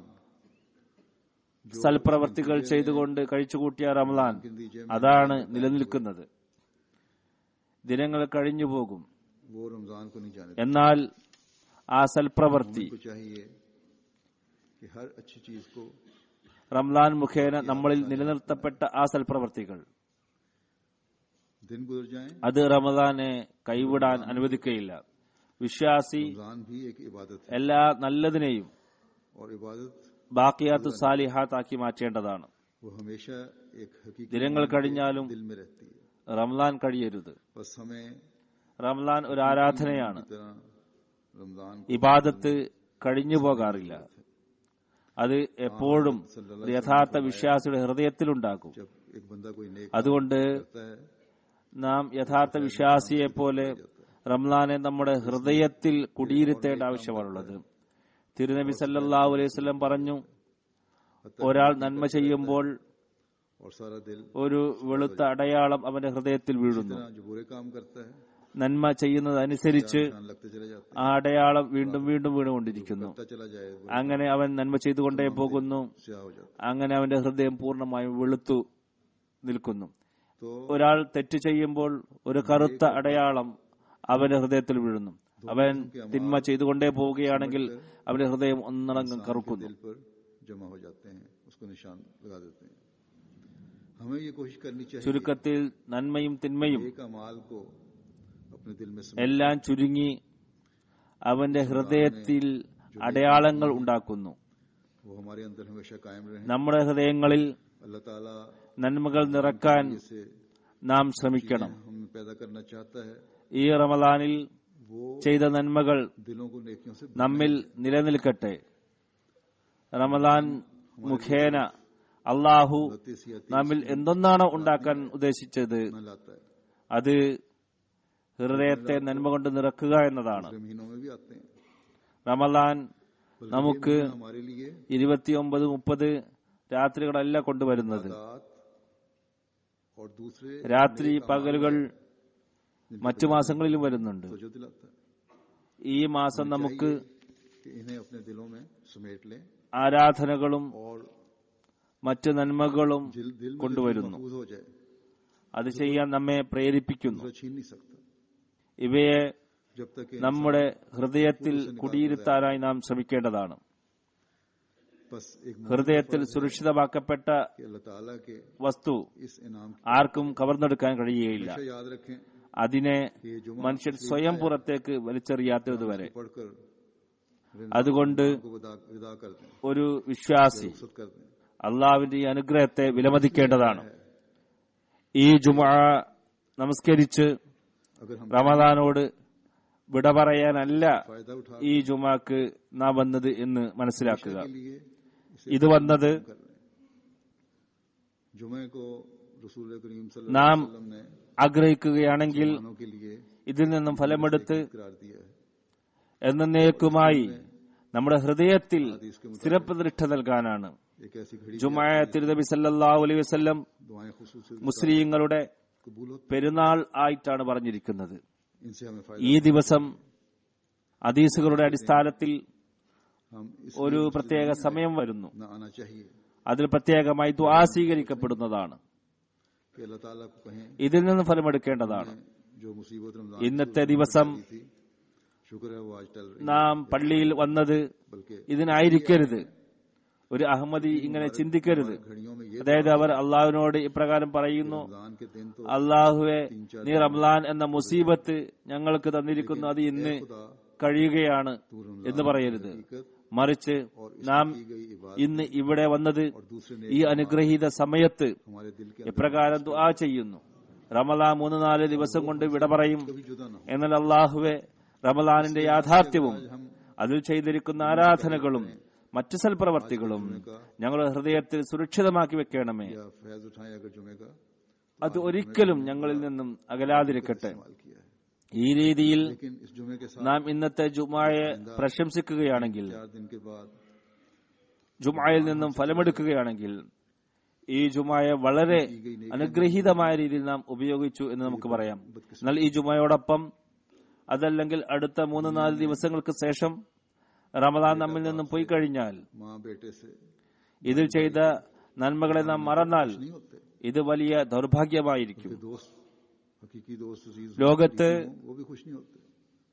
സൽപ്രവർത്തികൾ ചെയ്തുകൊണ്ട് കഴിച്ചുകൂട്ടിയ റമദാൻ അതാണ് നിലനിൽക്കുന്നത് ദിനങ്ങൾ കഴിഞ്ഞു പോകും वो रमजान को नहीं जाने എന്നാൽ ആ സൽപ്രവർത്തി को चाहिए कि हर अच्छी चीज को റംലാൻ മുഖേന നമ്മളിൽ നിലനിർത്തപ്പെട്ട ആ സൽപ്രവർത്തികൾ दिन गुजर जाए അത് റമദാനെ കൈവിടാൻ അനുവദിക്കുകയില്ല വിശ്വാസി रमजान भी एक इबादत है എല്ലാ നല്ലതിനെയും और इबादत ബാക്കിയാത്തു സാലിഹാത്താക്കി മാറ്റേണ്ടതാണ് वो हमेशा एक हकीकी ദിനങ്ങൾ കഴിഞ്ഞാലും दिल में रहती है റംലാൻ കഴിയരുത് बस हमें റംലാൻ ഒരു ആരാധനയാണ് की तरह रमजान को ഇബാദത്ത് കഴിഞ്ഞു പോകാറില്ല അത് എപ്പോഴും ഒരു യഥാർത്ഥ വിശ്വാസിയുടെ ഹൃദയത്തിലുണ്ടാകും जब एक बंदा कोई नेक അതുകൊണ്ട് करता है നാം യഥാർത്ഥ വിശ്വാസിയെ പോലെ റംലാനെ നമ്മുടെ ഹൃദയത്തിൽ കുടിയിരുത്തേണ്ട ആവശ്യമാണുള്ളത് തിരുനബി സല്ലല്ലാഹു അലൈഹി വസല്ലം പറഞ്ഞു ഒരാൾ നന്മ ചെയ്യുമ്പോൾ और सारा दिल ഒരു വെളുത്ത അടയാളം അവന്റെ ഹൃദയത്തിൽ വീഴുന്നു जो बुरे काम करता है നന്മ ചെയ്യുന്നതനുസരിച്ച് निशान लगते चले जाते ആ അടയാളം വീണ്ടും വീണ്ടും വീണുകൊണ്ടിരിക്കുന്നു हैं चला जाए वो അങ്ങനെ അവൻ നന്മ ചെയ്തുകൊണ്ടേ പോകുന്നു स्याह हो जाता അങ്ങനെ അവന്റെ ഹൃദയം പൂർണ്ണമായും വെളുത്തു നിൽക്കുന്നു तो ഒരാൾ തെറ്റ് ചെയ്യുമ്പോൾ ഒരു കറുത്ത അടയാളം അവന്റെ ഹൃദയത്തിൽ വീഴുന്നു അവൻ തിന്മ ചെയ്തുകൊണ്ടേ പോവുകയാണെങ്കിൽ അവന്റെ ഹൃദയം ഒന്നടങ്കം കറുക്കുന്നു दिल पर जमा हो जाते हैं उसको निशान लगा देते हैं हमें ये कोशिश करनी चाहिए ചുരുക്കത്തിൽ നന്മയും തിന്മയും एक अमाल को अपने दिल में समेट എല്ലാം ചുരുങ്ങി അവന്റെ ഹൃദയത്തിൽ അടയാളങ്ങൾ ഉണ്ടാക്കുന്നു वो हमारे अंदर हमेशा कायम रहे നമ്മുടെ ഹൃദയങ്ങളിൽ अल्लाह ताला നന്മകൾ നിറക്കാൻ इसे നാം ശ്രമിക്കണം हम पैदा करना चाहता है ഈ റമദാനിൽ वो ചെയ്ത നന്മകൾ दिलों को नेकियों से നമ്മിൽ നിലനിൽക്കട്ടെ റമദാൻ മുഖേന അള്ളാഹു उनतीस या तीस നമ്മിൽ എന്തൊന്നാണോ ഉണ്ടാക്കാൻ ഉദ്ദേശിച്ചത് न लाता है അത് ഹൃദയത്തെ നന്മ കൊണ്ട് നിറക്കുക എന്നതാണ് दूसरे महीनों में भी आते हैं റമലാൻ बल्कि നമുക്ക് ये महीना हमारे लिए ഇരുപത്തിയൊമ്പത് മുപ്പത് രാത്രികളല്ല കൊണ്ടുവരുന്നത് रात और दूसरे രാത്രി പകലുകൾ മറ്റു മാസങ്ങളിലും വരുന്നുണ്ട് तो जो दिलाता है ഈ മാസം നമുക്ക് कि इन्हें अपने दिलों में समेट लें ആരാധനകളും और മറ്റു നന്മകളും दिल दिल में കൊണ്ടുവരുന്നു महफूज हो जाए അത് ചെയ്യാൻ നമ്മെ പ്രേരിപ്പിക്കുന്നു दूसरा छीन नहीं सकता ഇവയെ जब तक कि നമ്മുടെ ഹൃദയത്തിൽ കുടിയിരുത്താനായി നാം ശ്രമിക്കേണ്ടതാണ് बस एक मोहब्बत ഹൃദയത്തിൽ സുരക്ഷിതമാക്കപ്പെട്ട कि अल्लाह ताला के വസ്തു इस इनाम की ആർക്കും കവർന്നെടുക്കാൻ കഴിയുകയില്ല हमेशा याद रखें അതിനെ कि ये जुमा മനുഷ്യർ സ്വയം പുറത്തേക്ക് വലിച്ചെറിയാത്തതുവരെ पढ़कर അതുകൊണ്ട് को विदा विदा कर दें ഒരു വിശ്വാസി रुखसत कर दें അള്ളാവിന്റെ ഈ അനുഗ്രഹത്തെ വിലമതിക്കേണ്ടതാണ് ഈ ജുമാ നമസ്കരിച്ച് अगर हम റമദാനോട് വിട പറയാനല്ല फायदा उठा ഈ ജുമാക്ക് നാം വന്നത് എന്ന് മനസ്സിലാക്കുക के लिए इसे ഇത് വന്നത് कर रहे हैं जुमे को रसूल करीम सल्लल्लाहु നാം अलैहि वसल्लम ने ആഗ്രഹിക്കുകയാണെങ്കിൽ मुसलमानों के लिए ഇതിൽ നിന്നും ഫലമെടുത്ത് करार दिया है എന്നേക്കുമായി നമ്മുടെ ഹൃദയത്തിൽ സ്ഥിരപ്രതിഷ്ഠ നൽകാനാണ് एक ऐसी घड़ी ജുമായ തിരുനബി സല്ലല്ലാഹു അലൈഹി വസല്ലം दुआएं खुसूस മുസ്ലിങ്ങളുടെ कबूल होती പെരുന്നാൾ ആയിട്ടാണ് പറഞ്ഞിരിക്കുന്നത് इनसे हमें फायदा ഈ ദിവസം അദീസുകളുടെ അടിസ്ഥാനത്തിൽ हम इस ഒരു പ്രത്യേക സമയം വരുന്നു न आना चाहिए അതിൽ പ്രത്യേകമായി ദ്വാ സ്വീകരിക്കപ്പെടുന്നതാണ് कि अल्लाह ताला को कहें ഇതിൽ നിന്ന് ഫലമെടുക്കേണ്ടതാണ് जो मुसीबत रमजान ഇന്നത്തെ ദിവസം की थी शुक्र है वो आज टल रही നാം പള്ളിയിൽ വന്നത് बल्कि ഇതിനായിരിക്കരുത് ഒരു അഹമ്മദി ഇങ്ങനെ ചിന്തിക്കരുത് घड़ियों में ये അതായത് അവർ അള്ളാഹുവിനോട് ഇപ്രകാരം പറയുന്നു रमजान के दिन तो അള്ളാഹുവെ നീ റംലാൻ എന്ന മുസീബത്ത് ഞങ്ങൾക്ക് തന്നിരിക്കുന്നു അത് ഇന്ന് खुदा കഴിയുകയാണ് तू रमजान എന്ന് പറയരുത് हकीकत മറിച്ച് നാം की गई इबादत ഇന്ന് ഇവിടെ വന്നത് और दूसरे ने ഈ അനുഗ്രഹീത സമയത്ത് हमारे दिल के ഇപ്രകാരം ദുആ ചെയ്യുന്നു റമലാ മൂന്ന് നാല് ദിവസം കൊണ്ട് വിട പറയും अंदर भी जुदा ना हो എന്നാൽ അള്ളാഹുവെ റമലാനിന്റെ യാഥാർത്ഥ്യവും അതിൽ ചെയ്തിരിക്കുന്ന ആരാധനകളും മറ്റു സൽപ്രവർത്തികളും ഞങ്ങളുടെ ഹൃദയത്തിൽ സുരക്ഷിതമാക്കി വെക്കണമേ या फैज उठाएं अगर जुमे का അത് ഒരിക്കലും ഞങ്ങളിൽ നിന്നും അകലാതിരിക്കട്ടെ इस्तेमाल किया है ഈ രീതിയിൽ लेकिन इस जुमे के साथ നാം ഇന്നത്തെ ജുമായെ പ്രശംസിക്കുകയാണെങ്കിൽ चार दिन के बाद ജുമായിൽ നിന്നും ഫലമെടുക്കുകയാണെങ്കിൽ ഈ ജുമായെ വളരെ അനുഗ്രഹീതമായ രീതിയിൽ നാം ഉപയോഗിച്ചു എന്ന് നമുക്ക് പറയാം എന്നാൽ ഈ ജുമയോടൊപ്പം അതല്ലെങ്കിൽ അടുത്ത മൂന്ന് നാല് ദിവസങ്ങൾക്ക് ശേഷം റമദാൻ നമ്മിൽ നിന്നും പോയി കഴിഞ്ഞാൽ माँ बेटे से ഇതിൽ ചെയ്ത നന്മകളെ നാം മറന്നാൽ नहीं होते ഇത് വലിയ ദൗർഭാഗ്യമായിരിക്കും कि दोस्त हकीकी दोस्त अजीज ലോകത്ത് वो भी खुश नहीं होते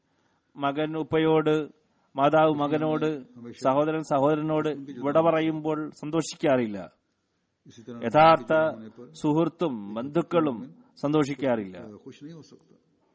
മകൻ ഉപ്പയോട് മാതാവ് മകനോട് സഹോദരൻ സഹോദരനോട് വിട പറയുമ്പോൾ സന്തോഷിക്കാറില്ല इसी तरह യഥാർത്ഥ സുഹൃത്തും ബന്ധുക്കളും സന്തോഷിക്കാറില്ല खुश नहीं हो सकता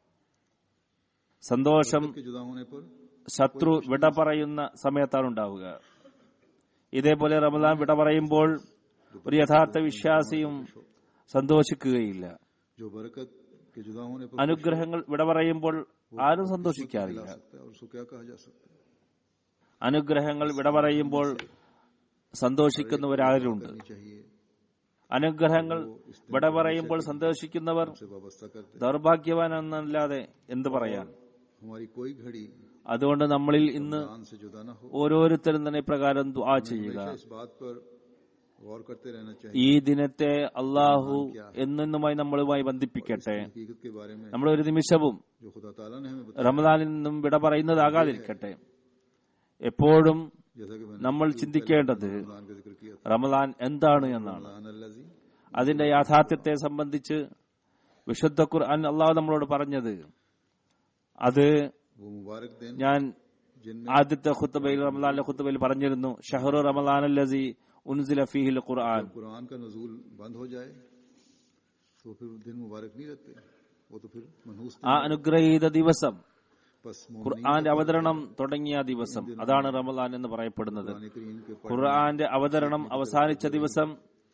സന്തോഷം के जुदा होने पर ശത്രു വിട പറയുന്ന സമയത്താണ് ഉണ്ടാവുക ഇതേപോലെ റമദാൻ വിട പറയുമ്പോൾ ഒരു യഥാർത്ഥ വിശ്വാസിയും സന്തോഷിക്കുകയില്ല जो बरकत के जुदा होने पर അനുഗ്രഹങ്ങൾ വിട പറയുമ്പോൾ ആരും സന്തോഷിക്കാറില്ല सकता है और उसको क्या कहा जा सकता है അനുഗ്രഹങ്ങൾ വിട പറയുമ്പോൾ സന്തോഷിക്കുന്നവരാരുണ്ട് करनी चाहिए അനുഗ്രഹങ്ങൾ വിട പറയുമ്പോൾ സന്തോഷിക്കുന്നവർ से वाबस्ता करते ദൗർഭാഗ്യവാൻ എന്നല്ലാതെ എന്ത് പറയാൻ हमारी कोई घड़ी അതുകൊണ്ട് നമ്മളിൽ ഇന്ന് दान से जुदा ना हो ഓരോരുത്തരും തന്നെ ഇപ്രകാരം ദുആ ചെയ്യുക हमेशा इस बात पर गौर करते रहना चाहिए ഈ ദിനത്തെ അള്ളാഹു എന്നെന്നുമായി നമ്മളുമായി ബന്ധിപ്പിക്കട്ടെ हकीकत के बारे में നമ്മൾ ഒരു നിമിഷവും जो खुदा ताला ने हमें बताया റമദാനിൽ നിന്നും വിട പറയുന്നതാകാതിരിക്കട്ടെ എപ്പോഴും जैसा कि मैंने നമ്മൾ ചിന്തിക്കേണ്ടത് रमजान का जिक्र किया था റമദാൻ എന്താണ് എന്നാണ് रमजान अल्लाजी അതിന്റെ യാഥാർത്ഥ്യത്തെ സംബന്ധിച്ച് വിശുദ്ധ ഖുർആൻ അള്ളാഹു നമ്മളോട് പറഞ്ഞത് അത് वो मुबारक दिन ഞാൻ जिनमें ആദ്യത്തെ ഖുത്തബയിൽ റമദാനിലെ ഖുത്തബയിൽ പറഞ്ഞിരുന്നു ഷഹറു റമദാൻ അല്ലസി ഉൻസില ഫീഹിൽ ഖുർആൻ कुरान का नजूल बंद हो जाए तो फिर दिन मुबारक नहीं रहते वो तो फिर मनहूस ആ അനുഗ്രഹീത ദിവസം बस ഖുർആന്റെ അവതരണം തുടങ്ങിയ ദിവസം അതാണ് റമദാൻ എന്ന് പറയപ്പെടുന്നത് कुरान करीम के पढ़ ഖുർആന്റെ അവതരണം അവസാനിച്ച ദിവസം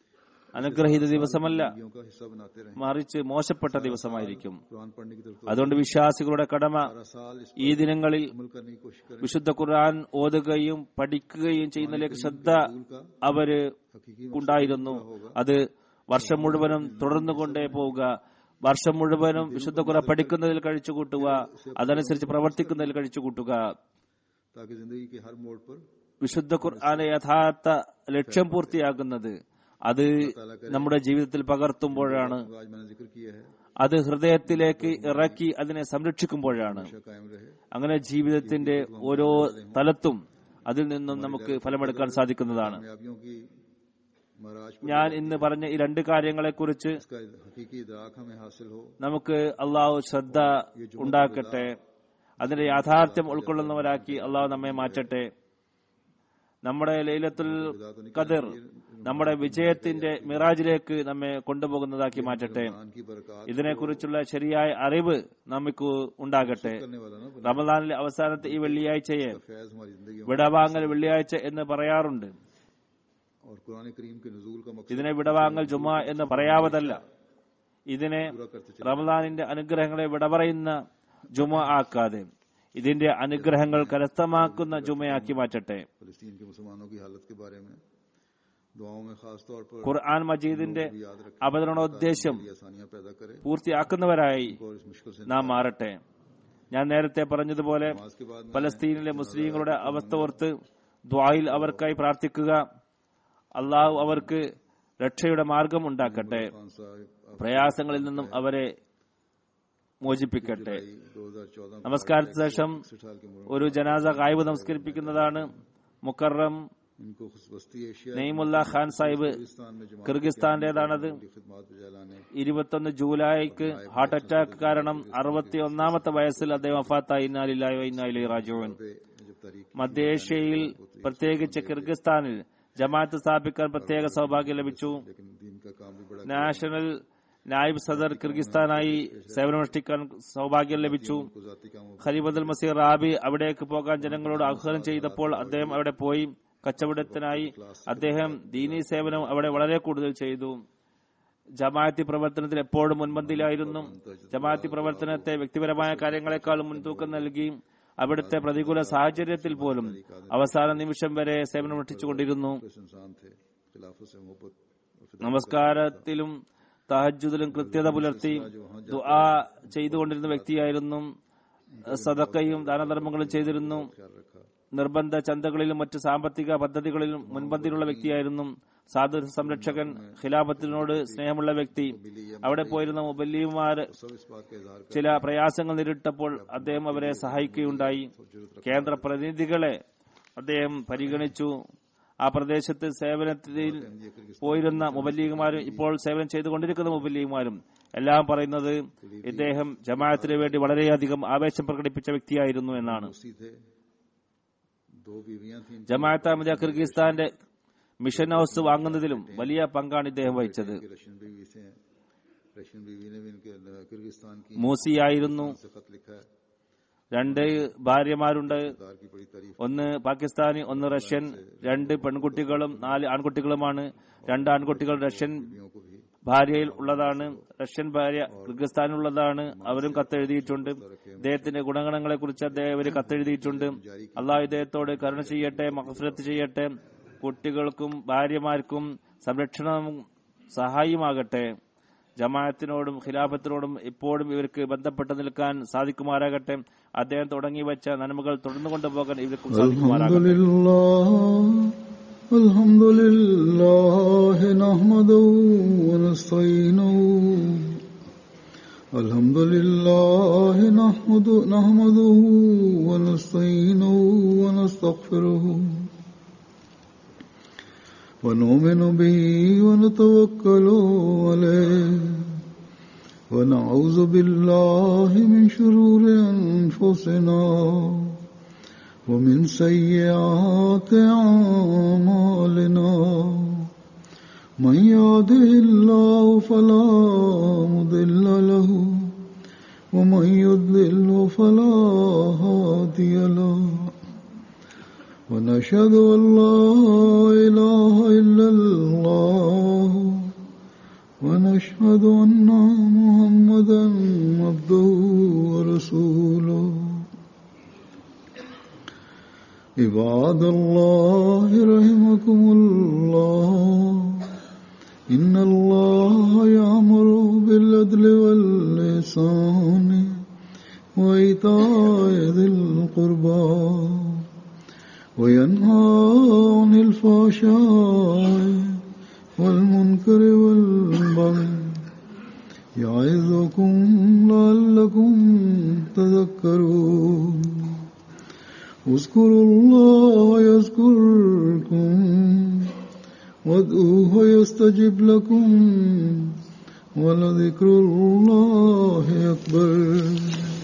അനുഗ്രഹീത ദിവസമല്ല जिंदगियों का हिस्सा बनाते रहें മറിച്ച് മോശപ്പെട്ട ദിവസമായിരിക്കും कुरान पढ़ने की तरफ तो അതുകൊണ്ട് വിശ്വാസികളുടെ കടമ सारा साल इस ഈ ദിനങ്ങളിൽ अमल करने की कोशिश करें വിശുദ്ധ ഖുർആൻ ഓതുകയും പഠിക്കുകയും ചെയ്യുന്നതിലേക്ക് ശ്രദ്ധ അവര് हकीकी ഉണ്ടായിരുന്നു അത് വർഷം മുഴുവനും തുടർന്നുകൊണ്ടേ പോവുക വർഷം മുഴുവനും വിശുദ്ധ ഖുർആൻ പഠിക്കുന്നതിൽ കഴിച്ചു കൂട്ടുക അതനുസരിച്ച് പ്രവർത്തിക്കുന്നതിൽ കഴിച്ചു കൂട്ടുക ताकि जिंदगी के हर मोड़ पर വിശുദ്ധ ഖുർആനെ യഥാർത്ഥ ലക്ഷ്യം പൂർത്തിയാക്കുന്നത് അത് നമ്മുടെ ജീവിതത്തിൽ പകർത്തുമ്പോഴാണ് आज मैंने जिक्र किया है അത് ഹൃദയത്തിലേക്ക് ഇറക്കി അതിനെ സംരക്ഷിക്കുമ്പോഴാണ് हमेशा कायम रहे അങ്ങനെ ജീവിതത്തിന്റെ ഓരോ തലത്തും അതിൽ നിന്നും നമുക്ക് ഫലമെടുക്കാൻ സാധിക്കുന്നതാണ് कामयाबियों की महाराज पर ഞാൻ ഇന്ന് പറഞ്ഞ ഈ രണ്ട് കാര്യങ്ങളെക്കുറിച്ച് इसका हकीकी इदराक हमें हासिल हो നമുക്ക് അള്ളാഹു ശ്രദ്ധ ഉണ്ടാക്കട്ടെ അതിന്റെ യാഥാർത്ഥ്യം ഉൾക്കൊള്ളുന്നവരാക്കി അള്ളാഹു നമ്മെ മാറ്റട്ടെ നമ്മുടെ ലൈലത്തുൽ ഖദർ നമ്മുടെ വിജയത്തിന്റെ മിറാജിലേക്ക് നമ്മെ കൊണ്ടുപോകുന്നതാക്കി മാറ്റട്ടെ ईमान की बरकत ഇതിനെക്കുറിച്ചുള്ള ശരിയായ അറിവ് നമുക്ക് ഉണ്ടാകട്ടെ करने वाला ना बने റമദാനിലെ അവസാനത്തെ ഈ വെള്ളിയാഴ്ചയെ फैज हमारी जिंदगी में വിടവാങ്ങൽ വെള്ളിയാഴ്ച എന്ന് പറയാറുണ്ട് और कुरान करीम के नजूल का मकसद ഇതിനെ വിടവാങ്ങൽ ജുമ എന്ന് പറയാവതല്ല ഇതിനെ पूरा करते चले റമദാനിന്റെ അനുഗ്രഹങ്ങളെ വിടപറയുന്ന ജുമ ആക്കാതെ ഇതിന്റെ അനുഗ്രഹങ്ങൾ കരസ്ഥമാക്കുന്ന ജുമയാക്കി മാറ്റട്ടെ फलस्तीन के मुसलमानों की हालत के बारे में दुआओं में खास तौर पर ഖുർആൻ മജീദിന്റെ भी याद रखें അവതരണോദ്ദേശം ये आसानियां पैदा करे പൂർത്തിയാക്കുന്നവരായി और इस मुश्किल से നാം മാറട്ടെ ഞാൻ നേരത്തെ പറഞ്ഞതുപോലെ नमाज के बाद में പലസ്തീനിലെ മുസ്ലിങ്ങളുടെ അവസ്ഥ ഓർത്ത് ദ്വായിൽ അവർക്കായി പ്രാർത്ഥിക്കുക അള്ളാഹു അവർക്ക് രക്ഷയുടെ മാർഗം ഉണ്ടാക്കട്ടെ खान साहब പ്രയാസങ്ങളിൽ നിന്നും അവരെ മോചിപ്പിക്കട്ടെ दो हजार चौदह നമസ്കാരത്തിന് ശേഷം साल की उम्र ഒരു ജനാസ കായ്വ് നമസ്കരിപ്പിക്കുന്നതാണ് മുക്കറം इनको खुशबस्ती एशिया നെയ്മുല്ല ഖാൻ സാഹിബ് पाकिस्तान में जमात കിർഗിസ്ഥാന്റേതാണത് की खिदमत पे जलाने ഇരുപത്തൊന്ന് ജൂലൈക്ക് ഹാർട്ട് അറ്റാക്ക് കാരണം അറുപത്തി ഒന്നാമത്തെ വയസ്സിൽ അദ്ദേഹം വഫാത്തായി ഇന്നാലില്ലായോ ഇന്നാലി രാജുവൻ पे जब तारीख മധ്യേഷ്യയിൽ പ്രത്യേകിച്ച് കിർഗിസ്ഥാനിൽ ജമാഅത്ത് സ്ഥാപിക്കാൻ പ്രത്യേക സൗഭാഗ്യം ലഭിച്ചു लेकिन दीन का काम भी बड़ा നാഷണൽ നായിബ് സദർ കിർഗിസ്ഥാനായി സേവനമനുഷ്ഠിക്കാൻ സൗഭാഗ്യം ലഭിച്ചു को जाति कामों ഖലീബുൽ മസീർ റാബി അവിടേക്ക് പോകാൻ ജനങ്ങളോട് ആഹ്വാനം ചെയ്തപ്പോൾ അദ്ദേഹം അവിടെ പോയി കച്ചവടത്തിനായി അദ്ദേഹം ദീനീ സേവനം അവിടെ വളരെ കൂടുതൽ ചെയ്തു ജമാഅത്തി പ്രവർത്തനത്തിൽ എപ്പോഴും മുൻപന്തിയിലായിരുന്നു ജമാഅത്തി പ്രവർത്തനത്തെ വ്യക്തിപരമായ കാര്യങ്ങളെക്കാളും മുൻതൂക്കം നൽകി അവിടുത്തെ പ്രതികൂല സാഹചര്യത്തിൽ പോലും അവസാന നിമിഷം വരെ സേവനമനുഷ്ഠിച്ചുകൊണ്ടിരുന്നു इस इंसान थे खिलाफत से मोहब्बत और फिदा നമസ്കാരത്തിലും തഹജുദിലും കൃത്യത പുലർത്തി ദുആ ചെയ്തുകൊണ്ടിരുന്ന വ്യക്തിയായിരുന്നു സദക്കയും ദാനധർമ്മങ്ങളും ചെയ്തിരുന്നു ख्याल रखा നിർബന്ധ ചന്തകളിലും മറ്റ് സാമ്പത്തിക പദ്ധതികളിലും മുൻപന്തിയിലുള്ള വ്യക്തിയായിരുന്നു സാധു സംരക്ഷകൻ ഖിലാഫത്തിനോട് സ്നേഹമുള്ള വ്യക്തി അവിടെ പോയിരുന്ന മുബല്ലിമാർ सब इस बात का इजहार कर ചില പ്രയാസങ്ങൾ നേരിട്ടപ്പോൾ അദ്ദേഹം അവരെ സഹായിക്കുകയുണ്ടായി കേന്ദ്ര പ്രതിനിധികളെ അദ്ദേഹം പരിഗണിച്ചു ആ പ്രദേശത്ത് സേവനത്തിൽ പോയിരുന്ന മുബല്ലീഗുമാരും ഇപ്പോൾ സേവനം ചെയ്തുകൊണ്ടിരിക്കുന്ന മുബല്ലീഗുമാരും എല്ലാം പറയുന്നത് ഇദ്ദേഹം ജമാഅത്തിന് വേണ്ടി വളരെയധികം ആവേശം പ്രകടിപ്പിച്ച വ്യക്തിയായിരുന്നു എന്നാണ് उसी थे दो बीवियां थीं ജമാഅത്ത് അഹമ്മദ കിർഗിസ്ഥാന്റെ മിഷൻ ഹൗസ് വാങ്ങുന്നതിലും വലിയ പങ്കാണ് ഇദ്ദേഹം വഹിച്ചത് कि रशियन बीवी से हैं रशियन बीवी ने भी इनके किर्गिस्तान की മൂസിയായിരുന്നു से खत लिखा है രണ്ട് ഭാര്യമാരുണ്ട് सरदार की बड़ी तारीफ ഒന്ന് പാകിസ്ഥാനി ഒന്ന് റഷ്യൻ രണ്ട് പെൺകുട്ടികളും നാല് ആൺകുട്ടികളുമാണ് രണ്ട് ആൺകുട്ടികൾ റഷ്യൻ बीवियों को भी ഭാര്യയിൽ ഉള്ളതാണ് റഷ്യൻ ഭാര്യ കിർഗിസ്ഥാനിലുള്ളതാണ് അവരും കത്തെഴുതിയിട്ടുണ്ട് ഇദ്ദേഹത്തിന്റെ ഗുണഗണങ്ങളെ കുറിച്ച് അദ്ദേഹം ഒരു കത്തെഴുതിയിട്ടുണ്ട് അള്ളാഹ് ഇദ്ദേഹത്തോട് കരുണ ചെയ്യട്ടെ മഹഫിറത്ത് ചെയ്യട്ടെ കുട്ടികൾക്കും ഭാര്യമാർക്കും സംരക്ഷണം സഹായമാകട്ടെ ജമാഅത്തിനോടും ഖിലാഫത്തിനോടും ഇപ്പോഴും ഇവർക്ക് ബന്ധപ്പെട്ട് നിൽക്കാൻ സാധിക്കുമാറാകട്ടെ അദ്ദേഹം തുടങ്ങി വെച്ച നന്മകൾ തുടർന്നു കൊണ്ടുപോകാൻ ഇവർക്കും الحمد സാധിക്കുമാറാകട്ടെ لله الحمد لله نحمده ونستعينه الحمد لله نحمد نحمده ونستعينه ونستغفره ونؤمن به ونتوكل عليه ونعوذ بالله من شرور أنفسنا ومن سيئات أعمالنا من يهده الله فلا مضل له ومن يضلل فلا هادي له ونشهد أن لا إله إلا الله ونشهد أن محمدا عبده ورسوله عباد الله رحمكم الله إن الله يأمر بالعدل واللسان وإيتاء ذي القربى وينهى عن الفحشاء والمنكر والبغي يعظكم لعلكم تذكرون اذكروا الله يذكركم وادعوه يستجب لكم ولذكر الله أكبر